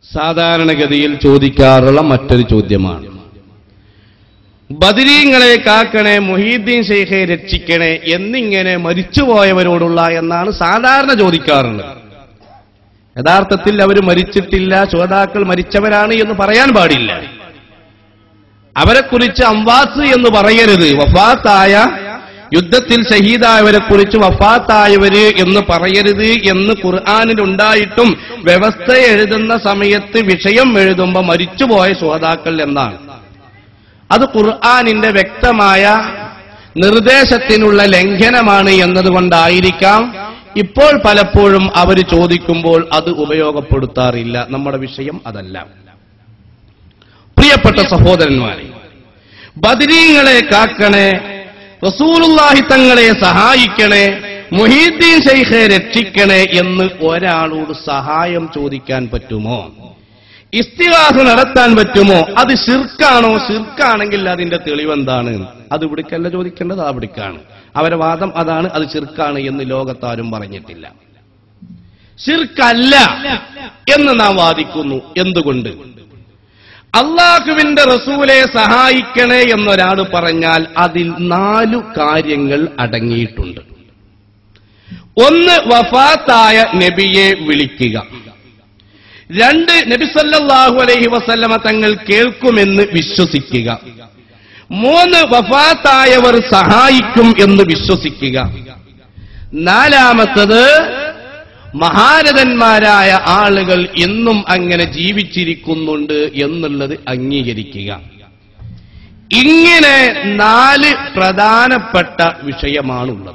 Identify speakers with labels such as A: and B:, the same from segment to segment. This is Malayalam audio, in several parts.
A: സാധാരണഗതിയിൽ ചോദിക്കാറുള്ള മറ്റൊരു ചോദ്യമാണ് ബദരീങ്ങളെ കാക്കണേ മൊഹീദ്ദീൻ ഷെയ്ഖെ രക്ഷിക്കണേ എന്നിങ്ങനെ മരിച്ചുപോയവരോടുള്ള എന്നാണ് സാധാരണ ചോദിക്കാറുള്ളത് യഥാർത്ഥത്തിൽ അവർ മരിച്ചിട്ടില്ല ശ്രോതാക്കൾ മരിച്ചവരാണ് എന്ന് പറയാൻ പാടില്ല അവരെക്കുറിച്ച് അംവാസ് എന്ന് പറയരുത് വഫാത്തായ യുദ്ധത്തിൽ ഷഹീദായവരെ കുറിച്ച് വഫാത്തായവര് എന്ന് പറയരുത് എന്ന് ഖുർആാനിലുണ്ടായിട്ടും വ്യവസ്ഥ എഴുതുന്ന സമയത്ത് വിഷയം എഴുതുമ്പോൾ മരിച്ചുപോയ ശ്രോതാക്കൾ എന്നാണ് അത് ഖുർആാനിന്റെ വ്യക്തമായ നിർദ്ദേശത്തിനുള്ള ലംഘനമാണ് എന്നതുകൊണ്ടായിരിക്കാം ഇപ്പോൾ പലപ്പോഴും അവർ ചോദിക്കുമ്പോൾ അത് ഉപയോഗപ്പെടുത്താറില്ല നമ്മുടെ വിഷയം അതല്ല പ്രിയപ്പെട്ട സഹോദരന്മാരെ ബദരീങ്ങളെ കാക്കണേ റസൂലുള്ളാഹി തങ്ങളെ സഹായിക്കണേ മുഹീദ്ദീൻ ഷെയ്ഖെ രക്ഷിക്കണേ എന്ന് ഒരാളോട് സഹായം ചോദിക്കാൻ പറ്റുമോ ഇസ്തിഹാസ നടത്താൻ പറ്റുമോ അത് ശിർക്കാണോ ശിർക്കാണെങ്കിൽ അതിന്റെ തെളിവെന്താണ് അത് ഇവിടേക്കല്ല ചോദിക്കേണ്ടത് അവിടേക്കാണ് അവരെ വാദം അതാണ് അത് ശിർക്കാണ് എന്ന് ലോകത്താരും പറഞ്ഞിട്ടില്ല ശിർക്കല്ല എന്ന് നാം വാദിക്കുന്നു എന്തുകൊണ്ട് അള്ളാഹുവിന്റെ റസൂലെ സഹായിക്കണേ എന്നൊരാൾ പറഞ്ഞാൽ അതിൽ നാലു കാര്യങ്ങൾ അടങ്ങിയിട്ടുണ്ട് ഒന്ന് വഫാത്തായ നബിയെ വിളിക്കുക രണ്ട് നബിസല്ലാഹു അലൈഹി വസല്ലമ തങ്ങൾ കേൾക്കുമെന്ന് വിശ്വസിക്കുക മൂന്ന് വഫാത്തായവർ സഹായിക്കും എന്ന് വിശ്വസിക്കുക നാലാമത്തത് മഹാരഥന്മാരായ ആളുകൾ ഇന്നും അങ്ങനെ ജീവിച്ചിരിക്കുന്നുണ്ട് എന്നുള്ളത് അംഗീകരിക്കുക ഇങ്ങനെ നാല് പ്രധാനപ്പെട്ട വിഷയമാണുള്ളത്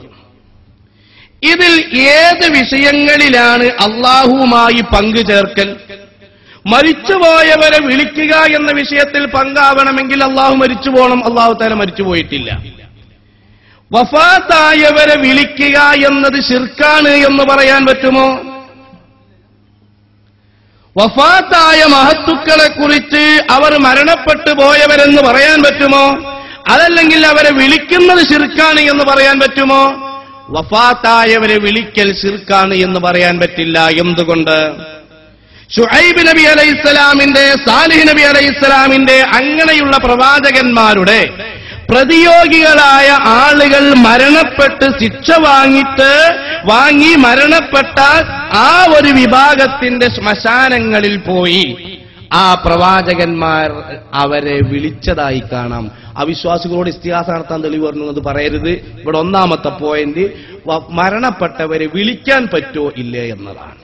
A: ഇതിൽ ഏത് വിഷയങ്ങളിലാണ് അള്ളാഹുവുമായി പങ്കു ചേർക്കൽ മരിച്ചുപോയവരെ വിളിക്കുക എന്ന വിഷയത്തിൽ പങ്കാവണമെങ്കിൽ അള്ളാഹു മരിച്ചു പോകണം അള്ളാഹു താല മരിച്ചു പോയിട്ടില്ല വഫാത്തായവരെ വിളിക്കുക എന്നത് ശിർക്കാണ് എന്ന് പറയാൻ പറ്റുമോ വഫാത്തായ മഹത്തുക്കളെ കുറിച്ച് അവർ മരണപ്പെട്ടു പോയവരെന്ന് പറയാൻ പറ്റുമോ അതല്ലെങ്കിൽ അവരെ വിളിക്കുന്നത് ശിർക്കാണ് എന്ന് പറയാൻ പറ്റുമോ വഫാത്തായവരെ വിളിക്കൽ ശിർക്കാണ് എന്ന് പറയാൻ പറ്റില്ല എന്തുകൊണ്ട് ഷുഐബ് നബി അലൈഹിസ്സലാമിന്റെ സാലിഹ് നബി അലൈഹിസ്സലാമിന്റെ അങ്ങനെയുള്ള പ്രവാചകന്മാരുടെ പ്രതിയോഗികളായ ആളുകൾ മരണപ്പെട്ട് ശിക്ഷ വാങ്ങിയിട്ട് വാങ്ങി മരണപ്പെട്ട ആ ഒരു വിഭാഗത്തിന്റെ ശ്മശാനങ്ങളിൽ പോയി ആ പ്രവാചകന്മാർ അവരെ വിളിച്ചതായി കാണാം അവിശ്വാസികളോട് ഇസ്തിഹാസം നടത്താൻ തെളിവ് പറഞ്ഞു അത് പറയരുത് ഇവിടെ ഒന്നാമത്തെ പോയിന്റ് വ- മരണപ്പെട്ടവരെ വിളിക്കാൻ പറ്റുമോ ഇല്ലേ എന്നതാണ്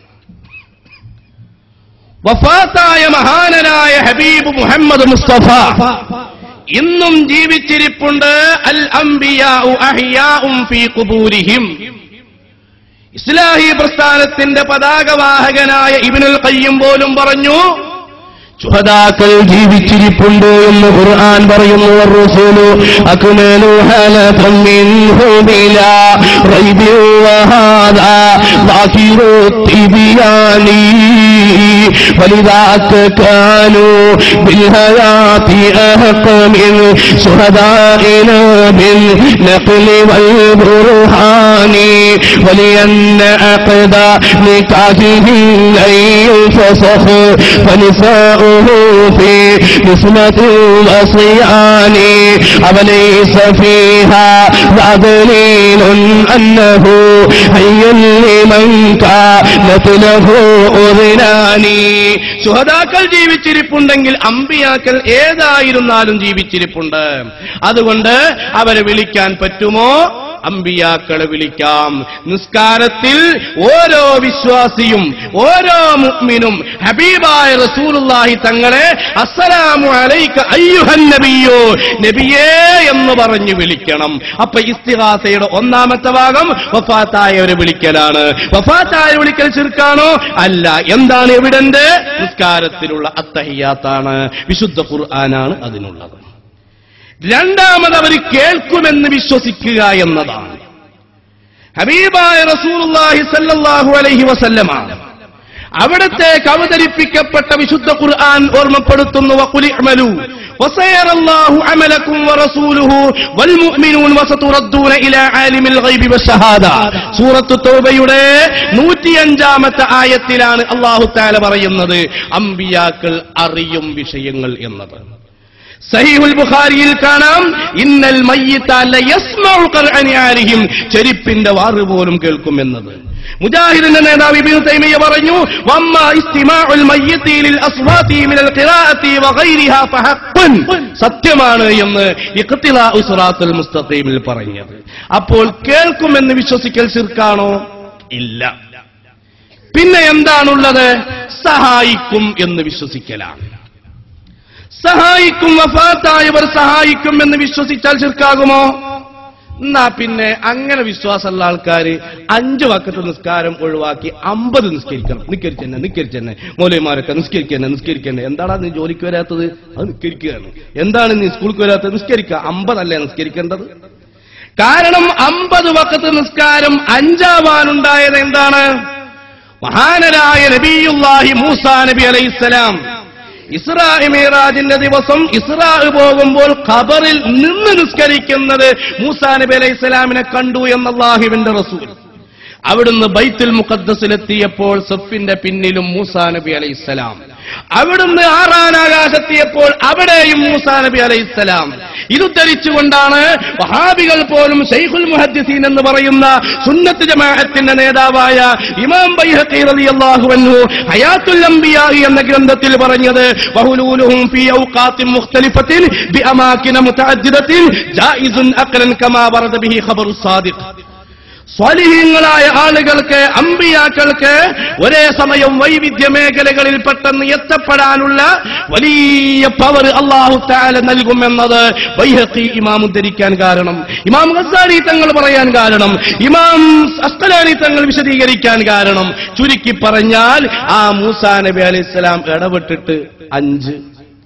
A: വഫാത്തായ മഹാനരായ ഹബീബ് മുഹമ്മദ് മുസ്തഫ ഇന്നും ജീവിച്ചിരിപ്പുണ്ട് അൽ അംബിയാഉ അഹ്യാഉം ഫീ ഖുബൂരിഹിം ഇസ്ലാഹി പ്രസ്ഥാനത്തിന്റെ പതാകവാഹകനായ ഇബ്നുൽ ഖയ്യിം പോലും പറഞ്ഞു
B: ശുഹദാക്കൾ ജീവിച്ചിരിപ്പുണ്ട് എന്ന് ഖുർആൻ പറയുന്നു റസൂലു അക്മലു ഹലഫൻ മിൻഹു ബിലാ റൈബി വഹാദാ ظاهر التبيان ولذاك كانوا بالحياة أحق من شهدائنا بالنقل والبرهان ولأن عقد نكاحه لن ينفسخ فنساؤه في نسمة وصيان أوليس فيها ذا دليل أنه حي لمن كانت له أذنان
A: ശുഹദാക്കൾ ജീവിച്ചിരിപ്പുണ്ടെങ്കിൽ അമ്പിയാക്കൾ ഏതായിരുന്നാലും ജീവിച്ചിരിപ്പുണ്ട് അതുകൊണ്ട് അവരെ വിളിക്കാൻ പറ്റുമോ അമ്പിയാക്കളെ വിളിക്കാം നിസ്കാരത്തിൽ ഓരോ വിശ്വാസിയും ഓരോ മുഅ്മിനും ഹബീബായ റസൂലുള്ളാഹി തങ്ങളെ അസ്സലാമു അലൈക അയ്യുഹൻ നബിയോ നബിയേ എന്ന് പറഞ്ഞു വിളിക്കണം അപ്പൊ ഇസ്തിഹാസയുടെ ഒന്നാമത്തെ ഭാഗം വഫാത്തായവരെ വിളിക്കലാണ് വഫാത്തായ വിളിക്കൽ ചെറുക്കാണോ അല്ല എന്താണ് എവിഡന്റ് നിസ്കാരത്തിലുള്ള അത്തഹിയാത്താണ് വിശുദ്ധ ഖുർആനാണ് അതിനുള്ളത് രണ്ടാമത് അവർ കേൾക്കുമെന്ന് വിശ്വസിക്കുക എന്നതാണ് ഹബീബായ റസൂലുള്ളാഹി സല്ലല്ലാഹു അലൈഹി വസല്ലമാണ് അവിടത്തേക്ക് അവതരിപ്പിക്കപ്പെട്ട വിശുദ്ധ ഖുർആൻ ഓർമ്മപ്പെടുത്തുന്നു വഖുലി അമലു وسيرى الله عملكم ورسوله والمؤمنون وستردون إلى عالم الغيب والشهادة സൂറത്ത് തൗബയുടെ നൂറ്റിയഞ്ചാമത്തെ ആയത്തിലാണ് അള്ളാഹു താല പറയുന്നത് അമ്പിയാക്കൾ അറിയും വിഷയങ്ങൾ എന്നത് സഹീഹുൽ ബുഖാരിയിൽ കാണാം ഇന്നൽ മയ്യിത്ത ലയസ്മഉ ഖർഅനിയാരിഹിം ചെരിപ്പിന്റെ വാറ് പോലും കേൾക്കുമെന്നത് മുജാഹിദിന്റെ നേതാവ് ഇബ്നു തൈമിയ പറഞ്ഞു വമ്മ ഇസ്തിമാഉൽ മയ്യിത്തി ലിൽ അസ്വാതി മിനൽ ഖിറാഅത്തി വഗൈരിഹാ ഫഹഖ്ഖുൻ സത്യമാണ് എന്ന് ഇഖ്തിലാഉ സിറാത്തുൽ മുസ്തഖീമിൽ പറഞ്ഞത് അപ്പോൾ കേൾക്കുമെന്ന് വിശ്വസിക്കൽ ശിർക്കാണോ ഇല്ല പിന്നെ എന്താണുള്ളത് സഹായിക്കും എന്ന് വിശ്വസിക്കലാണ് സഹായിക്കും വഫാത്തായവർ സഹായിക്കും എന്ന് വിശ്വസിച്ചാൽ ശിർക്കാകുമോ എന്നാ പിന്നെ അങ്ങനെ വിശ്വാസമുള്ള ആൾക്കാർ അഞ്ചു വക്കത്ത് നിസ്കാരം ഒഴിവാക്കി അമ്പത് നിസ്കരിക്കണം നിസ്കരിച്ചെന്നെ നിസ്കരിച്ചെന്നെ മൗലൈമാരൊക്കെ നിസ്കരിക്കന്നെ നിസ്കരിക്കന്നെ എന്താടാ നീ ജോലിക്ക് വരാത്തത് അത് നിസ്കരിക്കുകയാണ് എന്താണ് നീ സ്കൂൾക്ക് വരാത്തത് നിസ്കരിക്കുക അമ്പതല്ലേ നിസ്കരിക്കേണ്ടത് കാരണം അമ്പത് വക്കത്ത് നിസ്കാരം അഞ്ചാവാനുണ്ടായത് എന്താണ് മഹാനരായ നബിയുല്ലാഹി മൂസാ നബി അലൈഹിസ്സലാം ഇസ്രാ മേറാജിന്റെ ദിവസം ഇസ്രാ പോകുമ്പോൾ ഖബറിൽ നിന്ന് നിസ്കരിക്കുന്നത് മൂസാ നബി അലൈഹി സ്വലാമിനെ കണ്ടു എന്ന അള്ളാഹുവിന്റെ റസൂൽ അവിടുന്ന് ബൈത്തുൽ മുഖദ്ദസിലെത്തിയപ്പോൾ സഫിന്റെ പിന്നിലും മൂസാ നബി അലൈഹിസ്സലാം അവിടുന്ന് ആറാനാകാശെത്തിയപ്പോൾ അവിടെയും മൂസാ നബി അലൈഹിസ്സലാം ഇതുദ്ധരിച്ചുകൊണ്ടാണ് വഹാബികൾ പോലും ഷെയ്ഖുൽ മുഹദ്ദിസീൻ എന്ന് പറയുന്ന സുന്നത്ത് ജമാഅത്തിന്റെ നേതാവായ ഇമാം ബൈഹഖി റളിയല്ലാഹു അൻഹു ഹയാത്തുൽ അംബിയാ എന്ന ഗ്രന്ഥത്തിൽ പറഞ്ഞത് വഹുലൂലുഹും ഫീ ഔഖാത്തിൻ മുഖ്തലിഫത്തിൻ ബിഅമാകിന മുതഅദ്ദിദത്തിൻ ജായിസുൻ അഖ്ലൻ കമാ വറദ ബിഹി ഖബറു സാദിഖ് സ്വലിഹീങ്ങളായ ആളുകൾക്ക് അമ്പിയാക്കൾക്ക് ഒരേ സമയം വൈവിധ്യ മേഖലകളിൽ പെട്ടെന്ന് എത്തപ്പെടാനുള്ള വലിയ പവർ അള്ളാഹു താല നൽകുമെന്നത് ബൈഹഖി ഇമാം ഉദ്ധരിക്കാൻ കാരണം ഇമാം ഗസാരി തങ്ങൾ പറയാൻ കാരണം ഇമാം അസ്കലാനി തങ്ങൾ വിശദീകരിക്കാൻ കാരണം ചുരുക്കി പറഞ്ഞാൽ ആ മൂസാ നബി അലൈഹി സ്വലാം ഇടപെട്ടിട്ട് അഞ്ച്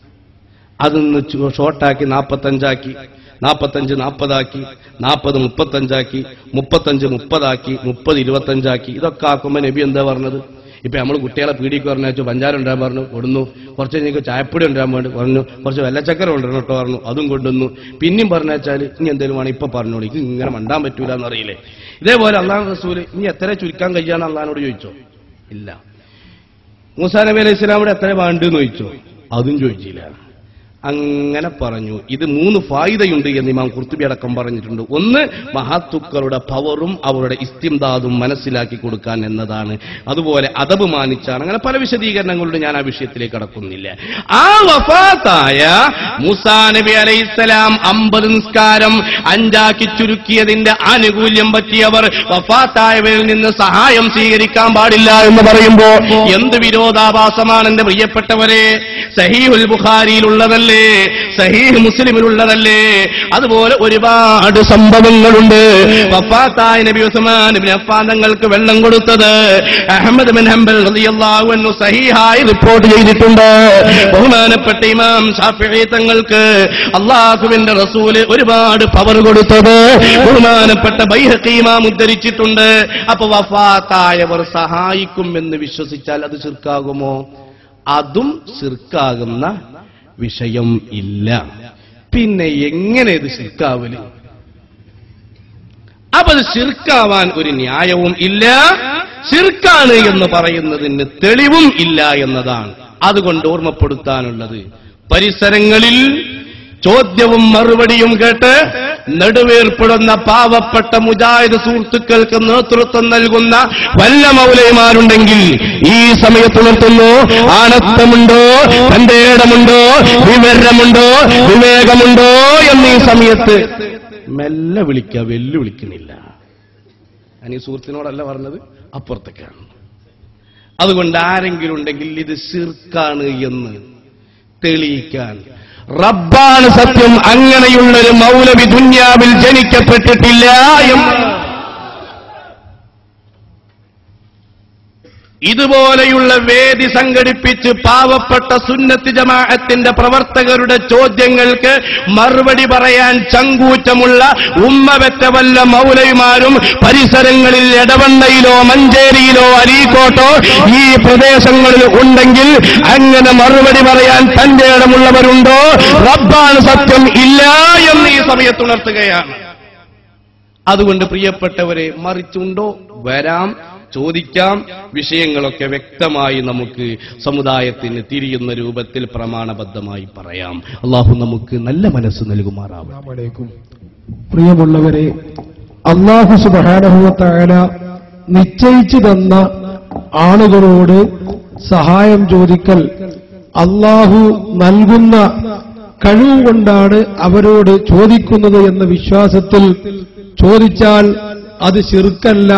A: അതിന്ന് ചു- ഷോർട്ടാക്കി നാൽപ്പത്തഞ്ചാക്കി നാൽപ്പത്തഞ്ച് നാൽപ്പതാക്കി നാൽപ്പത് മുപ്പത്തഞ്ചാക്കി മുപ്പത്തഞ്ച് മുപ്പതാക്കി മുപ്പത് ഇരുപത്തഞ്ചാക്കി ഇതൊക്കെ ആക്കുമ്പോൾ നബി എന്താ പറഞ്ഞത് ഇപ്പൊ നമ്മൾ കുട്ടികളെ പീടിക്ക് പറഞ്ഞു വെച്ചു പഞ്ചാരം ഉണ്ടാകാൻ പറഞ്ഞു കൊടുന്നു കുറച്ച് കഴിഞ്ഞ് ചായപ്പൊടി ഉണ്ടാകാൻ വേണ്ടി പറഞ്ഞു കുറച്ച് വെള്ളച്ചക്കര കൊണ്ടുവരണം കേട്ടോ പറഞ്ഞു അതും കൊണ്ടുവന്നു പിന്നെയും പറഞ്ഞു വെച്ചാൽ ഇനി എന്തെങ്കിലും വേണം ഇപ്പൊ പറഞ്ഞോളൂ എനിക്ക് ഇങ്ങനെ മണ്ടാൻ പറ്റൂല എന്നറിയില്ലേ ഇതേപോലെ അള്ളാഹ് റസൂല് ഇനി എത്ര ചുരുക്കാൻ കഴിയാന്ന് അള്ളഹാനോട് ചോദിച്ചോ ഇല്ല മൂസാ നബി അലൈഹി സ്വലാമിയുടെ എത്ര വേണ്ടെന്ന് ചോദിച്ചോ അതും ചോദിച്ചില്ല അങ്ങനെ പറഞ്ഞു ഇത് മൂന്ന് ഫായിദയുണ്ട് എന്ന് ഇമാം കുർത്തുബി അടക്കം പറഞ്ഞിട്ടുണ്ട് ഒന്ന് മഹാത്തുക്കളുടെ പവറും അവരുടെ ഇസ്തിംദാദും മനസ്സിലാക്കി കൊടുക്കാൻ എന്നതാണ് അതുപോലെ അതബ് മാനിച്ചാണ് അങ്ങനെ പല വിശദീകരണങ്ങളുണ്ട് ഞാൻ ആ വിഷയത്തിലേക്ക് കടക്കുന്നില്ല ആ വഫാത്തായ മൂസാ നബി അലൈഹിസ്സലാം അമ്പത് നിസ്കാരം അഞ്ചാക്കി ചുരുക്കിയതിന്റെ ആനുകൂല്യം പറ്റിയവർ വഫാത്തായവരിൽ നിന്ന് സഹായം സ്വീകരിക്കാൻ പാടില്ല എന്ന് പറയുമ്പോ എന്ത് വിരോധാഭാസമാണ് എന്റെ പ്രിയപ്പെട്ടവരെ സഹീഹുൽ ബുഖാരിയിലുള്ളതല്ലേ സഹീഹ് മുസ്ലിമിലുള്ളതല്ലേ അതുപോലെ ഒരുപാട് സംഭവങ്ങളുണ്ട് വഫാത്തായ നബി ഉസ്മാൻ ഇബ്നു അഫ്ഫാൻ തങ്ങൾക്ക് വെള്ളം കൊടുത്തത് അഹമ്മദ് ബിൻ ഹംബൽ റളിയല്ലാഹു അൻഹു സഹീഹായി റിപ്പോർട്ട് ചെയ്തിട്ടുണ്ട് ബഹുമാനപ്പെട്ട ഇമാം ഷാഫിഈ തങ്ങൾക്ക് അള്ളാഹുവിന്റെ റസൂല് ഒരുപാട് പവർ കൊടുത്തത് ബഹുമാനപ്പെട്ട ബൈഹഖി ഇമാം ഉദ്ധരിച്ചിട്ടുണ്ട് അപ്പൊ വഫാത്തായവർ സഹായിക്കും എന്ന് വിശ്വസിച്ചാൽ അത് ശിർക്കാകുമോ അതും ശിർക്കാകുന്ന വിഷയം ഇല്ല പിന്നെ എങ്ങനെ ഇത് ശിർക്കാവല് അപ്പൊ അത് ശിർക്കാവാൻ ഒരു ന്യായവും ഇല്ല ശിർക്കാണ് എന്ന് പറയുന്നതിന് തെളിവും ഇല്ല എന്നതാണ് അതുകൊണ്ട് ഓർമ്മപ്പെടുത്താനുള്ളത് പരിസരങ്ങളിൽ ചോദ്യവും മറുപടിയും കേട്ട് നെടുവേർപ്പെടുന്ന പാവപ്പെട്ട മുജാഹിദ് സുഹൃത്തുക്കൾക്ക് നേതൃത്വം നൽകുന്ന വല്ല മൗലൈമാരുണ്ടെങ്കിൽ ഈ സമയത്ത് നിർത്തുന്നു ആണത്തമുണ്ടോ തന്റെ ഇടമുണ്ടോ വിവരമുണ്ടോ വിവേകമുണ്ടോ എന്നീ സമയത്ത് മെല്ലെ വിളിക്കുക വെല്ലുവിളിക്കുന്നില്ല ഞാൻ ഈ സുഹൃത്തിനോടല്ല പറഞ്ഞത് അപ്പുറത്തേക്കാണ് അതുകൊണ്ട് ആരെങ്കിലും ഉണ്ടെങ്കിൽ ഇത് ശിർക്കാണ് എന്ന് തെളിയിക്കാൻ റബ്ബാണ് സത്യം അങ്ങനെയുള്ളൊരു മൗലവി ദുന്യാവിൽ ജനിക്കപ്പെട്ടിട്ടില്ല എന്ന് ഇതുപോലെയുള്ള വേദി സംഘടിപ്പിച്ച് പാവപ്പെട്ട സുന്നത്ത് ജമാഅത്തിന്റെ പ്രവർത്തകരുടെ ചോദ്യങ്ങൾക്ക് മറുപടി പറയാൻ ചങ്കൂറ്റമുള്ള ഉമ്മവെറ്റ വല്ല മൗലൈമാരും പരിസരങ്ങളിൽ എടവണ്ണയിലോ മഞ്ചേരിയിലോ അരീക്കോട്ടോ ഈ പ്രദേശങ്ങളിൽ ഉണ്ടെങ്കിൽ അങ്ങനെ മറുപടി പറയാൻ തന്റെ ഇടമുള്ളവരുണ്ടോ റബ്ബാണ് സത്യം ഇല്ല എന്ന് ഈ സമയത്ത് ഉണർത്തുകയാണ് അതുകൊണ്ട് പ്രിയപ്പെട്ടവരെ മറിച്ചുണ്ടോ വരാം ചോദിക്കാം വിഷയങ്ങളൊക്കെ വ്യക്തമായി നമുക്ക് സമുദായത്തിന് തിരിയുന്ന രൂപത്തിൽ പ്രമാണബദ്ധമായി പറയാം അള്ളാഹു നമുക്ക് നല്ല മനസ്സ് നൽകുമാറാവട്ടെ
C: അസ്സലാമലൈക്കും പ്രിയമുള്ളവരെ അള്ളാഹു സുബാനഹുവത്തായ നിശ്ചയിച്ചു തന്ന ആളുകളോട് സഹായം ചോദിക്കൽ അള്ളാഹു നൽകുന്ന കഴിവുകൊണ്ടാണ് അവരോട് ചോദിക്കുന്നത് എന്ന വിശ്വാസത്തിൽ ചോദിച്ചാൽ അത് ശിർക്കല്ല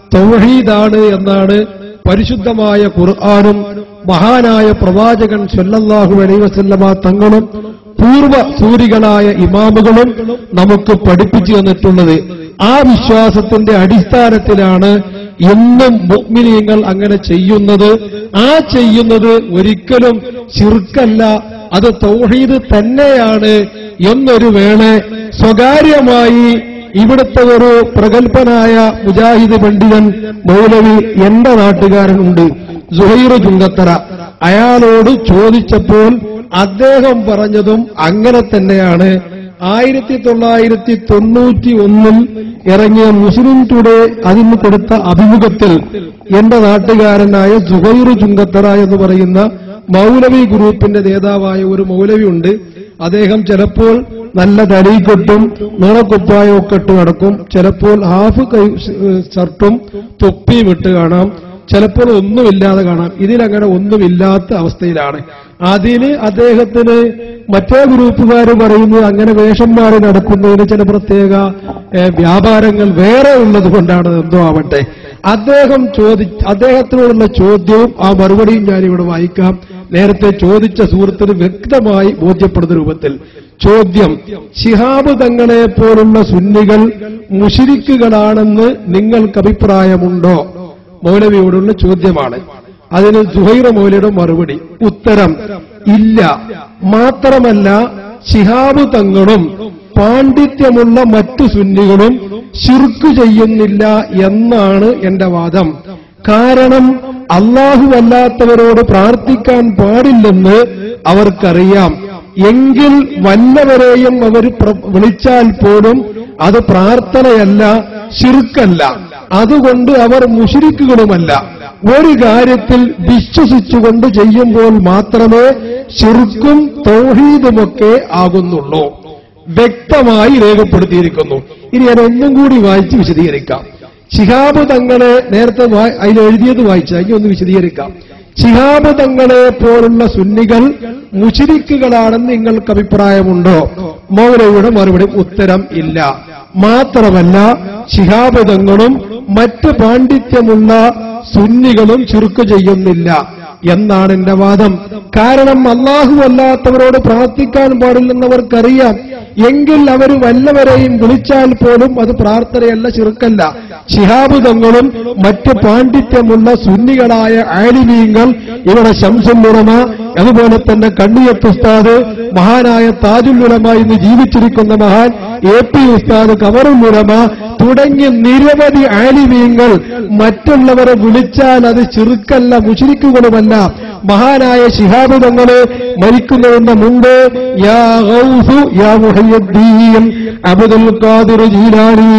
C: തൗഹീദാണ് എന്നാണ് പരിശുദ്ധമായ ഖുർആാനും മഹാനായ പ്രവാചകൻ സല്ലല്ലാഹു അലൈഹി വസല്ലമ തങ്ങളും പൂർവ സൂരികളായ ഇമാമുകളും നമുക്ക് പഠിപ്പിച്ചു തന്നിട്ടുള്ളത് ആ വിശ്വാസത്തിന്റെ അടിസ്ഥാനത്തിലാണ് എന്നും മുഗ്മിനീങ്ങൾ അങ്ങനെ ചെയ്യുന്നത് ആ ചെയ്യുന്നത് ഒരിക്കലും ശിർക്കല്ല അത് തൗഹീദ് തന്നെയാണ് എന്നൊരു വേള സ്വകാര്യമായി ഇവിടുത്തെ ഒരു പ്രഗത്ഭനായ മുജാഹിദ് പണ്ഡിതൻ മൗലവി എന്റെ നാട്ടുകാരനുണ്ട് സുഹൈർ ചുങ്കത്തറ അയാളോട് ചോദിച്ചപ്പോൾ അദ്ദേഹം പറഞ്ഞതും അങ്ങനെ തന്നെയാണ് ആയിരത്തി തൊള്ളായിരത്തി തൊണ്ണൂറ്റി ഒന്നിൽ ഇറങ്ങിയ മുസ്ലിം ടുഡേ അതിന് കൊടുത്ത അഭിമുഖത്തിൽ എന്റെ നാട്ടുകാരനായ സുഹൈർ ചുങ്കത്തറ എന്ന് പറയുന്ന മൗലവി ഗ്രൂപ്പിന്റെ നേതാവായ ഒരു മൗലവി ഉണ്ട് അദ്ദേഹം ചിലപ്പോൾ നല്ല തലീക്കൊട്ടും നീളക്കുപ്പായും ഒക്കെ ഇട്ട് നടക്കും ചിലപ്പോൾ ഹാഫ് കൈ ഷർട്ടും തൊപ്പിയും ഇട്ട് കാണാം ചിലപ്പോൾ ഒന്നുമില്ലാതെ കാണാം ഇതിലങ്ങനെ ഒന്നുമില്ലാത്ത അവസ്ഥയിലാണ് അതിന് അദ്ദേഹത്തിന് മറ്റേ ഗ്രൂപ്പുകാർ പറയുന്നത് അങ്ങനെ വേഷം മാറി നടക്കുന്നതിന് ചില പ്രത്യേക ഏഹ്, വ്യാപാരങ്ങൾ വേറെ ഉള്ളത് കൊണ്ടാണ് എന്തോ ആവട്ടെ അദ്ദേഹം ചോദി അദ്ദേഹത്തിനോടുള്ള ചോദ്യവും ആ മറുപടിയും ഞാനിവിടെ വായിക്കാം നേരത്തെ ചോദിച്ച സുഹൃത്തിന് വ്യക്തമായി ബോധ്യപ്പെടുന്ന രൂപത്തിൽ ചോദ്യം ശിഹാബ് തങ്ങളെ പോലുള്ള സുന്നികൾ മുഷിരിക്കുകളാണെന്ന് നിങ്ങൾക്ക് അഭിപ്രായമുണ്ടോ മൗലവിയോടുള്ള ചോദ്യമാണ് അതിന് സുഹൈറ മൗലയുടെ മറുപടി ഉത്തരം ഇല്ല മാത്രമല്ല ശിഹാബ് തങ്ങളും പാണ്ഡിത്യമുള്ള മറ്റു സുന്നികളും ശിർക്ക് ചെയ്യുന്നില്ല എന്നാണ് എന്റെ വാദം കാരണം അല്ലാഹുവല്ലാത്തവരോട് പ്രാർത്ഥിക്കാൻ പാടില്ലെന്ന് അവർക്കറിയാം എങ്കിൽ വല്ലവരെയും അവർ പ്ര- വിളിച്ചാൽ പോലും അത് പ്രാർത്ഥനയല്ല ശിർക്കല്ല അതുകൊണ്ട് അവർ മുഷിരിക്കുകളുമല്ല ഒരു കാര്യത്തിൽ വിശ്വസിച്ചുകൊണ്ട് ചെയ്യുമ്പോൾ മാത്രമേ ശിർക്കും തൗഹീദുമൊക്കെ ആകുന്നുള്ളൂ വ്യക്തമായി രേഖപ്പെടുത്തിയിരിക്കുന്നു ഇനി ഞാൻ ഒന്നും കൂടി വായിച്ച് വിശദീകരിക്കാം ശിഹാബ് തങ്ങളെ നേരത്തെ വാ- അതിൽ എഴുതിയത് വായിച്ച ഇനി ഒന്ന് വിശദീകരിക്കാം ശിഹാബ് തങ്ങളെ പോലുള്ള സുന്നികൾ മുഷിരിക്കുകളാണെന്ന് നിങ്ങൾക്ക് അഭിപ്രായമുണ്ടോ മൗലയുടെ മറുപടി ഉത്തരം ഇല്ല മാത്രമല്ല ശിഹാബ് തങ്ങളും മറ്റ് പാണ്ഡിത്യമുള്ള സുന്നികളും ചുരുക്കു ചെയ്യുന്നില്ല എന്നാണ് എന്റെ വാദം കാരണം അള്ളാഹു അല്ലാത്തവരോട് പ്രാർത്ഥിക്കാൻ പാടില്ലെന്നവർക്കറിയാം എങ്കിൽ അവർ വല്ലവരെയും വിളിച്ചാൽ പോലും അത് പ്രാർത്ഥനയല്ല ചെറുക്കല്ല ശിഹാബ് തങ്ങളും മറ്റ് പാണ്ഡിത്യമുള്ള സുന്നികളായ ആലിമീങ്ങൾ ഇവിടെ ശംസുല്ലുറമ അതുപോലെ തന്നെ കണ്ണിയത്ത് ഉസ്താദ് മഹാനായ താജുൽ ഉലമ ഇന്ന് ജീവിച്ചിരിക്കുന്ന മഹാൻ എ പി ഉസ്താദ് കമറുൽ ഉലമ തുടങ്ങിയ നിരവധി ആലിമീങ്ങൾ മറ്റുള്ളവരെ വിളിച്ചാൽ അത് ചെറുക്കല്ല മുഷിരിക്കുകളുമല്ല മഹാനായ ശിഹാബ് തങ്ങള് മരിക്കുന്നതിന് മുമ്പ് യാ ഗൗസു യാ മുഹയ്യദ്ദീൻ അബ്ദുൽ ഖാദിർ ജീലാനി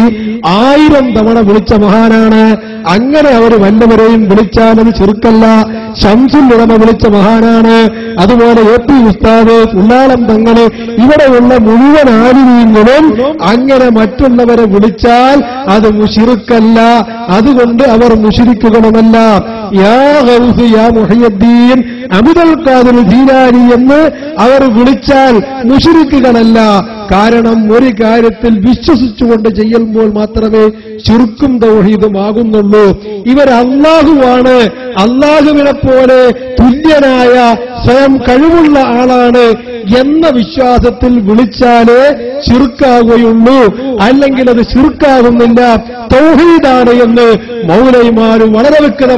C: ആയിരം തവണ വിളിച്ച മഹാനാണ് അങ്ങനെ അവർ വല്ലവരെയും വിളിച്ചാൽ അത് ചെറുക്കല്ല ഷംസുൽ ഉടമ വിളിച്ച മഹാനാണ് അതുപോലെ എ പി ഉസ്താദ് ഉള്ളാളം തങ്ങള് ഇവിടെയുള്ള മുഴുവൻ ആലിമീങ്ങളും അങ്ങനെ മറ്റുള്ളവരെ വിളിച്ചാൽ അത് മുഷിറുക്കല്ല അതുകൊണ്ട് അവർ മുഷിരിക്കുകളുമല്ല യാ ഗൗസ് യാ മുഹയ്യദ്ദീൻ അബുദൽ ഖാദിർ ജീലാനി എന്ന് അവർ വിളിച്ചാൽ മുഷിരിക്കുകളല്ല കാരണം ഒരു കാര്യത്തിൽ വിശ്വസിച്ചുകൊണ്ട് ചെയ്യുമ്പോൾ മാത്രമേ ചുരുക്കും തൗഹീദും ആകുന്നുള്ളൂ ഇവർ അള്ളാഹുവാണ് അള്ളാഹുവിനെ പോലെ തുല്യനായ സ്വയം കഴിവുള്ള ആളാണ് എന്ന വിശ്വാസത്തിൽ വിളിച്ചാലേ ചുരുക്കാകുകയുള്ളൂ അല്ലെങ്കിൽ അത് ചുരുക്കാകുന്നില്ല തൗഹീദാണ് എന്ന് മൗലൈമാര് വളരെ വ്യക്തമായി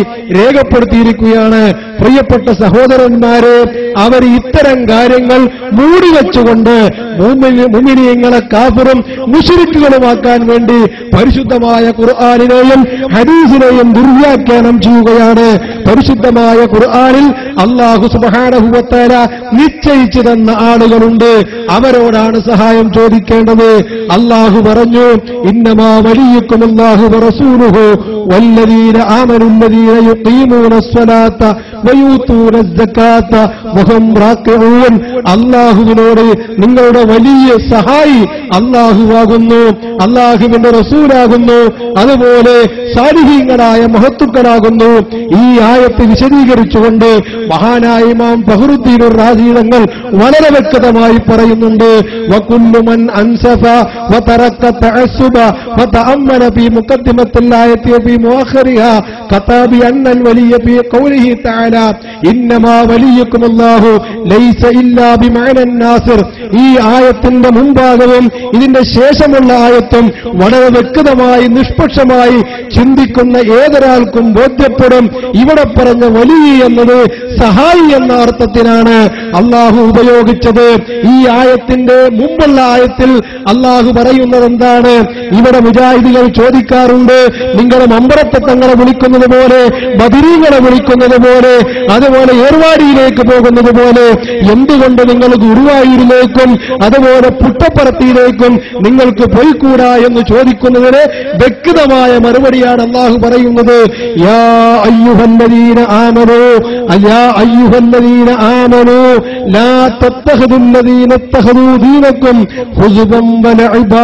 C: രേഖപ്പെടുത്തിയിരിക്കുകയാണ് പ്രിയപ്പെട്ട സഹോദരന്മാരെ അവർ ഇത്തരം കാര്യങ്ങൾ മൂടിവെച്ചുകൊണ്ട് മുമിനിയങ്ങളെ കാഫറും മുഷരിക്കുകളുമാക്കാൻ വേണ്ടി പരിശുദ്ധമായ ഖുർആാനിനെയും ഹദീസിനെയും ദുർവ്യാഖ്യാനം ചെയ്യുകയാണ് പരിശുദ്ധമായ ഖുർആാനിൽ അള്ളാഹു സുബഹാനഹുവത്തേല നിശ്ചയിച്ചു തന്ന ആളുകളുണ്ട് അവരോടാണ് സഹായം ചോദിക്കേണ്ടത് അള്ളാഹു പറഞ്ഞു ഇന്നമാ വലിയക്കും അള്ളാഹു റസൂലുഹു വല്ലദീന ആമനുല്ലദീന യുഖീമൂന സ്വലാത്ത വയൂത്തൂന സക്കാത്ത വഹും റാക്കിഊൻ അള്ളാഹുവിനോട് നിങ്ങളുടെ വലിയ സഹായി അള്ളാഹുവാകുന്നു അള്ളാഹുവിന്റെ റസൂലാകുന്നു അതുപോലെ സാരിഹീങ്ങളായ മഹത്തുക്കളാകുന്നു ഈ ആയത്ത് വിശദീകരിച്ചുകൊണ്ട് മഹാനായ ഇമാം ഫഹറുദ്ദീൻ റാജീതങ്ങൾ വളരെ വ്യക്തമായി പറയുന്നുണ്ട് വകുല്ലുമൻ അൻസഫ وترك التعصب وتأمل في مقدمة الآية وفي مؤخرها كتى بأن الولي في قوله تعالى إنما وليكم الله ليس إلا بمعنى الناصر ഈ ആയത്തിന്റെ മുമ്പാകവും ഇതിന്റെ ശേഷമുള്ള ആയത്തും വളരെ വ്യക്തമായി നിഷ്പക്ഷമായി ചിന്തിക്കുന്ന ഏതൊരാൾക്കും ബോധ്യപ്പെടും ഇവിടെ പറഞ്ഞ വലിയ എന്നത് സഹായി എന്ന അർത്ഥത്തിനാണ് അള്ളാഹു ഉപയോഗിച്ചത് ഈ ആയത്തിന്റെ മുമ്പുള്ള ആയത്തിൽ അള്ളാഹു പറയുന്നത് എന്താണ് ഇവിടെ മുജാഹിദികൾ ചോദിക്കാറുണ്ട് നിങ്ങളെ മമ്പറത്തെ തങ്ങളെ വിളിക്കുന്നത് പോലെ ബദിരീങ്ങളെ വിളിക്കുന്നത് പോലെ അതുപോലെ ഏർവാടിയിലേക്ക് പോകുന്നത് പോലെ എന്തുകൊണ്ട് നിങ്ങൾ ഗുരുവായൂരിലേക്കും അതുപോലെ പുട്ടപ്പറത്തിയിലേക്കും നിങ്ങൾക്ക് പോയിക്കൂടാ എന്ന് ചോദിക്കുന്നതിന് വ്യക്തമായ മറുപടിയാണ് അള്ളാഹു പറയുന്നത് യാ അയ്യുഹല്ലദീന ആമനോ അയാ അയ്യുഹല്ലദീന ആമനോ ലാ തത്തഖദുല്ലദീന തഖദൂ ദീനക്കും ഹുസുബൻ വലഇബാ